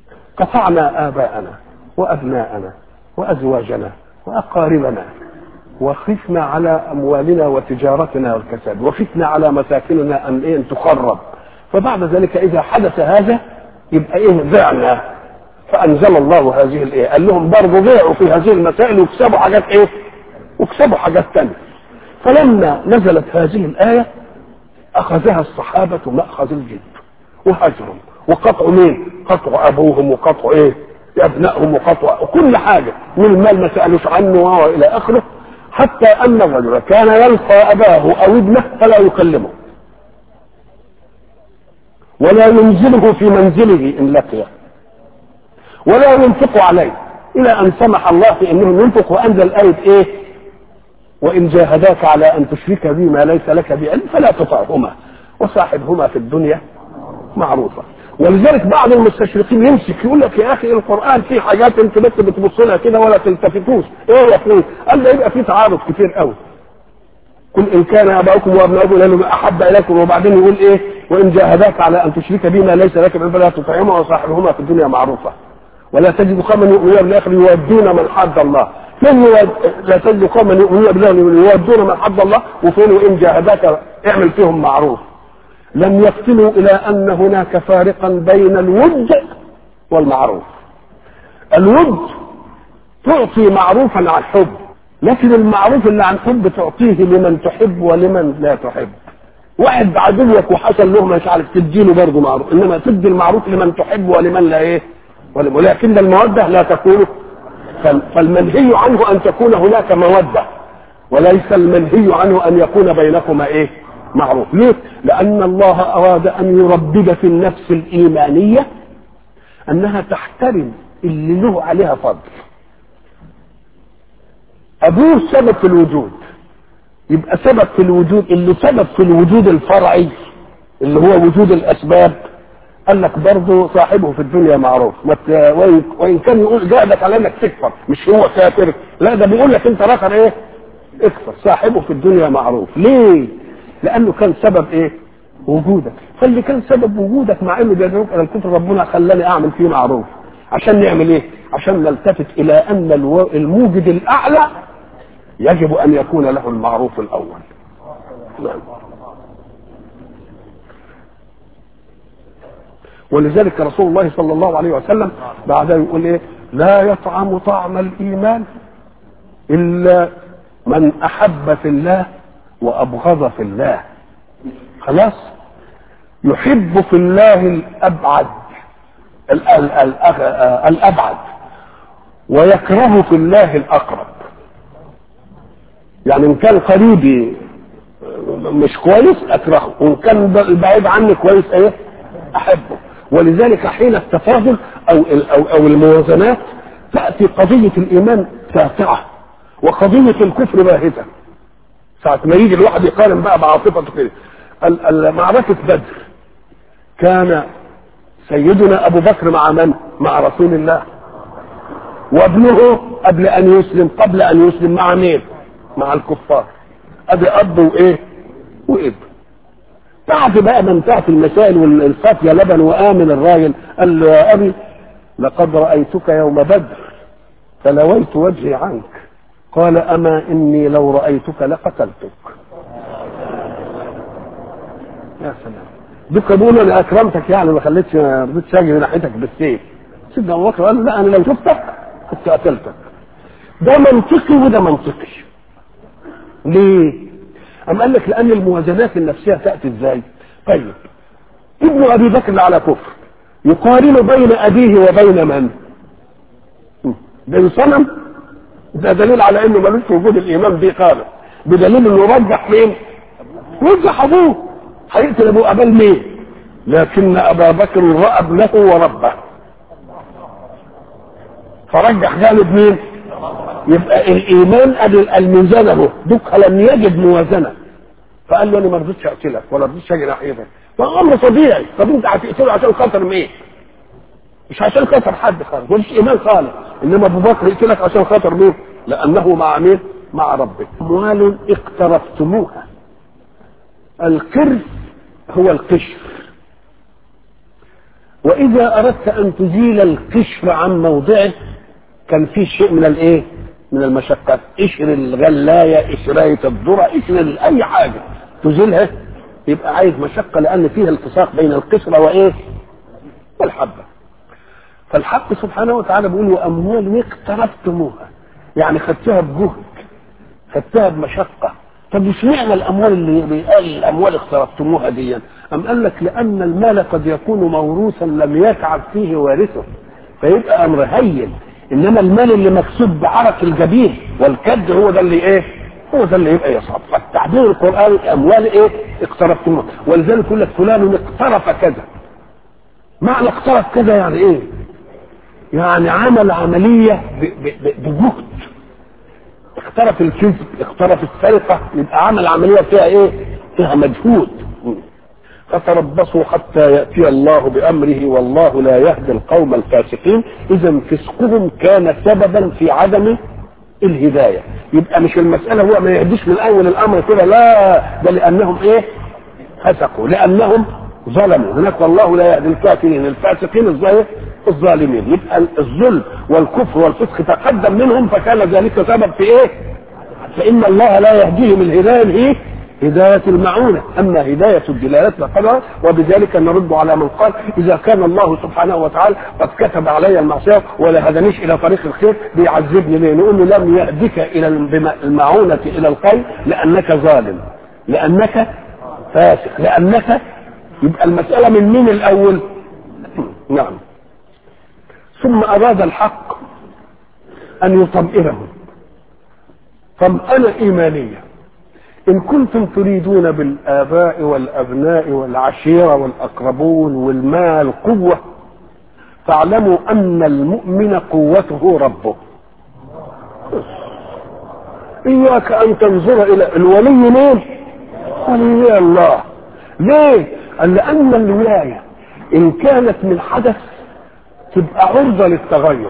قطعنا آباءنا وأبناءنا وأزواجنا وأقاربنا وخفنا على اموالنا وتجارتنا والكساد وخفنا على مساكننا ان ايه ان تخرب فبعد ذلك اذا حدث هذا يبقى ايه ضعنا فانزل الله هذه الايه قال لهم برضه ضيعوا في هذه المسائل واكسبوا حاجات ايه واكسبوا حاجات ثانيه فلما نزلت هذه الايه اخذها الصحابه ماخذ الجد وهجرهم وقطعوا مين؟ قطعوا ابوهم وقطعوا ايه؟ ابنائهم وقطعوا كل حاجه والمال ما سالوش عنه والى اخره حتى ان الرجل كان يلقى اباه او ابنه فلا يكلمه ولا ينزله في منزله ان لقيه ولا ينفق عليه الى ان سمح الله في انهم ينفق وانزل ايه ايه وان جاهداك على ان تشرك بي ما ليس لك بعلم فلا تطعهما وصاحبهما في الدنيا معروفه ولذلك بعض المستشرقين يمسك يقول لك يا اخي القران فيه حاجات انت بس بتبص لها كده ولا تلتفتوش ايه يا اخي قال ده يبقى فيه تعارض كتير قوي قل ان كان اباؤكم وابناؤكم لانه احب اليكم وبعدين يقول ايه وان جاهداك على ان تشرك بما ليس لك به فلا تطعهما وصاحبهما في الدنيا معروفه ولا تجد قوما يؤمنون بالاخر يودون من حد الله فين يود... لا تجد قوما يؤمنون بالله يودون من حد الله وفين وان جاهداك اعمل فيهم معروف لم يصلوا الى ان هناك فارقا بين الود والمعروف الود تعطي معروفا عن حب لكن المعروف اللي عن حب تعطيه لمن تحب ولمن لا تحب واحد عدوك وحصل له مش عارف تديله برضه معروف انما تدي المعروف لمن تحب ولمن لا ايه ولكن الموده لا تكون فالمنهي عنه ان تكون هناك موده وليس المنهي عنه ان يكون بينكما ايه معروف ليه لان الله اراد ان يربب في النفس الايمانيه انها تحترم اللي له عليها فضل ابوه سبب في الوجود يبقى سبب في الوجود اللي سبب في الوجود الفرعي اللي هو وجود الاسباب قال لك برضه صاحبه في الدنيا معروف وان كان يقول جاهدك على انك تكفر مش هو كافر لا ده بيقول لك انت رخر ايه اكفر صاحبه في الدنيا معروف ليه لانه كان سبب ايه وجودك فاللي كان سبب وجودك مع انه بيدعوك الى الكفر ربنا خلاني اعمل فيه معروف عشان نعمل ايه عشان نلتفت الى ان الموجد الاعلى يجب ان يكون له المعروف الاول نعم. ولذلك رسول الله صلى الله عليه وسلم بعدها يقول ايه لا يطعم طعم الايمان الا من احب في الله وابغض في الله خلاص يحب في الله الابعد الابعد ويكره في الله الاقرب يعني ان كان قريبي مش كويس اكرهه وان كان البعيد عني كويس ايه احبه ولذلك حين التفاضل او او او الموازنات تاتي قضيه الايمان ساطعه وقضيه الكفر باهته ساعة ما يجي الواحد يقارن بقى بعاطفته كده معركة بدر كان سيدنا أبو بكر مع من؟ مع رسول الله وابنه قبل أن يسلم قبل أن يسلم مع مين؟ مع الكفار أدي أب وإيه؟ وابن بعد بقى ما انتهت المسائل والصافية لبن وآمن الراجل قال له يا أبي لقد رأيتك يوم بدر فلويت وجهي عنك قال أما إني لو رأيتك لقتلتك يا سلام دول بيقول انا اكرمتك يعني ما خليتش ما رضيتش اجي ناحيتك بالسيف سيدنا ابو بكر قال لا انا لو شفتك كنت قتلتك ده منطقي وده منطقي ليه؟ أم قال لك لأن الموازنات النفسية تأتي إزاي؟ طيب ابن أبي بكر على كفر يقارن بين أبيه وبين من؟ بين صنم ده دليل على انه ملوش وجود الايمان به خالص بدليل انه رجح مين؟ رجح ابوه هيقتل ابوه قبل مين؟ لكن ابا بكر راى ابنه وربه فرجح جانب مين؟ يبقى الايمان ادي الميزان اهو دوك لم يجد موازنه فقال له انا ما رضيتش اقتلك ولا رضيتش اجي ناحيتك فامر طبيعي طب انت هتقتله عشان خاطر مين؟ مش عشان خاطر حد خالص مش ايمان خالص انما ابو بكر يقتلك عشان خاطر مين؟ لانه مع مين؟ مع ربه اموال اقترفتموها القرف هو القشر واذا اردت ان تزيل القشر عن موضعه كان في شيء من الايه؟ من المشقات اشر الغلايه اشرايه الذره اشر اي حاجه تزيلها يبقى عايز مشقه لان فيها التصاق بين القشره وايه والحبه فالحق سبحانه وتعالى بيقول واموال اقترفتموها يعني خدتها بجهد خدتها بمشقه طب اشمعنى الاموال اللي بيقال الاموال اقترفتموها دي ام قال لك لان المال قد يكون موروثا لم يتعب فيه وارثه فيبقى امر هين انما المال اللي مكسوب بعرق الجبين والكد هو ده اللي ايه هو ده اللي يبقى يصعب فالتعبير القراني اموال ايه اقترفتموها ولذلك يقول لك فلان اقترف كذا معنى اقترف كذا يعني ايه يعني عمل عمليه بجهد اقترف الكذب اقترف السرقه يبقى عمل عمليه فيها ايه فيها مجهود فتربصوا حتى ياتي الله بامره والله لا يهدي القوم الفاسقين اذا فسقهم كان سببا في عدم الهدايه يبقى مش المساله هو ما يهديش من اول الامر كده لا ده لانهم ايه فسقوا لانهم ظلموا هناك والله لا يهدي الكافرين الفاسقين الظاهر الظالمين يبقى الظلم والكفر والفسق تقدم منهم فكان ذلك سبب في ايه فان الله لا يهديهم الهدايه الايه هداية المعونة أما هداية الدلالة فقدها وبذلك نرد على من قال إذا كان الله سبحانه وتعالى قد كتب علي المعصية ولا هدانيش إلى طريق الخير بيعذبني ليه؟ نقول له لم يهدك إلى المعونة إلى الخير لأنك ظالم لأنك فاسق لأنك يبقى المسألة من مين الأول؟ نعم ثم أراد الحق أن يطمئنهم طمأنة إيمانية إن كنتم تريدون بالآباء والأبناء والعشيرة والأقربون والمال قوة فاعلموا أن المؤمن قوته ربه إياك أن تنظر إلى الولي مين؟ ولي الله ليه؟ قال لأن الولاية إن كانت من حدث تبقى عرضة للتغير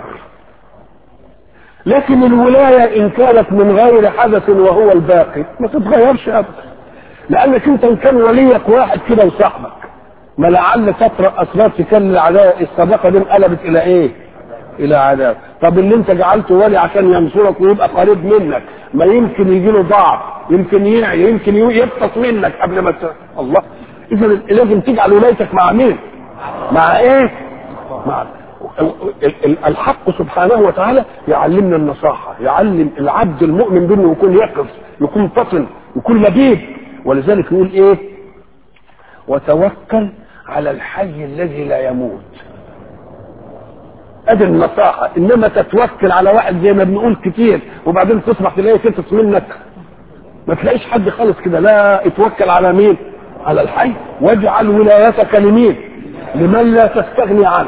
لكن الولاية إن كانت من غير حدث وهو الباقي ما تتغيرش أبدا لأنك أنت إن كان وليك واحد كده وصاحبك ما لعل فترة أسباب كان العداء الصداقة دي انقلبت إلى إيه؟ إلى عداء طب اللي أنت جعلته ولي عشان ينصرك ويبقى قريب منك ما يمكن يجي له ضعف يمكن يعي يمكن يبطس منك قبل ما ت... الله إذا لازم تجعل ولايتك مع مين؟ مع إيه؟ مع الحق سبحانه وتعالى يعلمنا النصاحة يعلم العبد المؤمن بانه يكون يقظ يكون فطن يكون لبيب ولذلك يقول ايه وتوكل على الحي الذي لا يموت ادي النصاحة انما تتوكل على واحد زي ما بنقول كتير وبعدين تصبح تلاقيه تفطس منك ما تلاقيش حد خالص كده لا اتوكل على مين على الحي واجعل ولايتك لمين لمن لا تستغني عنه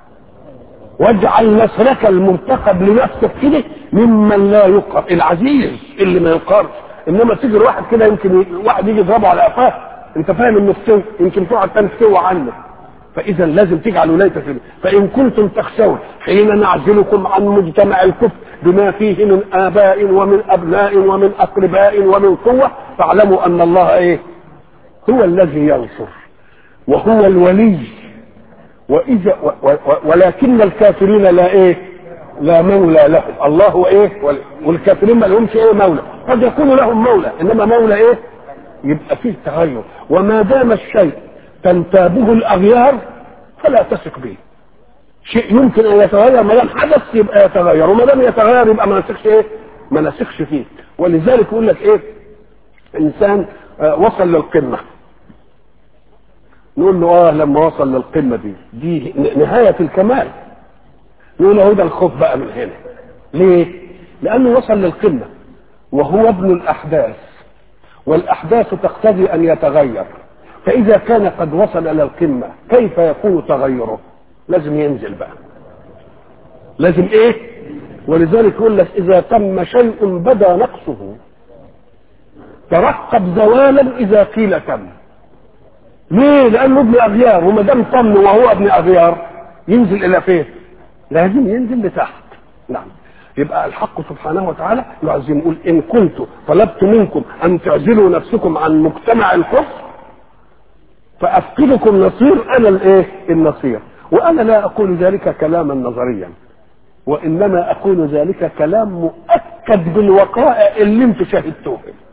واجعل نصرك المرتقب لنفسك كده ممن لا يقهر العزيز اللي ما يقهرش انما تيجي واحد كده يمكن واحد يجي يضربه على قفاه انت فاهم انه استوى يمكن تقعد تاني تستوى عنه فاذا لازم تجعل ولايتك فيه فان كنتم تخشون حين نعزلكم عن مجتمع الكفر بما فيه من اباء ومن ابناء ومن اقرباء ومن قوه فاعلموا ان الله ايه هو الذي ينصر وهو الولي واذا و و ولكن الكافرين لا ايه لا مولى لهم الله هو ايه والكافرين ما لهمش ايه مولى قد يكون لهم مولى انما مولى ايه يبقى فيه تغير وما دام الشيء تنتابه الاغيار فلا تثق به شيء يمكن ان يتغير ما دام حدث يبقى يتغير وما دام يتغير يبقى ما نثقش ايه ما نثقش فيه ولذلك يقول لك ايه انسان آه وصل للقمه نقول له اه لما وصل للقمه دي دي نهايه الكمال نقول له ده الخوف بقى من هنا ليه لانه وصل للقمه وهو ابن الاحداث والاحداث تقتضي ان يتغير فاذا كان قد وصل الى القمه كيف يكون تغيره لازم ينزل بقى لازم ايه ولذلك يقول لك اذا تم شيء بدا نقصه ترقب زوالا اذا قيل تم ليه؟ لانه ابن اغيار وما دام طم وهو ابن اغيار ينزل الى فين؟ لازم ينزل لتحت. نعم. يبقى الحق سبحانه وتعالى يعزم يقول ان كنت طلبت منكم ان تعزلوا نفسكم عن مجتمع الكفر فافقدكم نصير انا الايه؟ النصير. وانا لا اقول ذلك كلاما نظريا. وانما اقول ذلك كلام مؤكد تاكد بالوقائع اللي انتوا شاهدتوها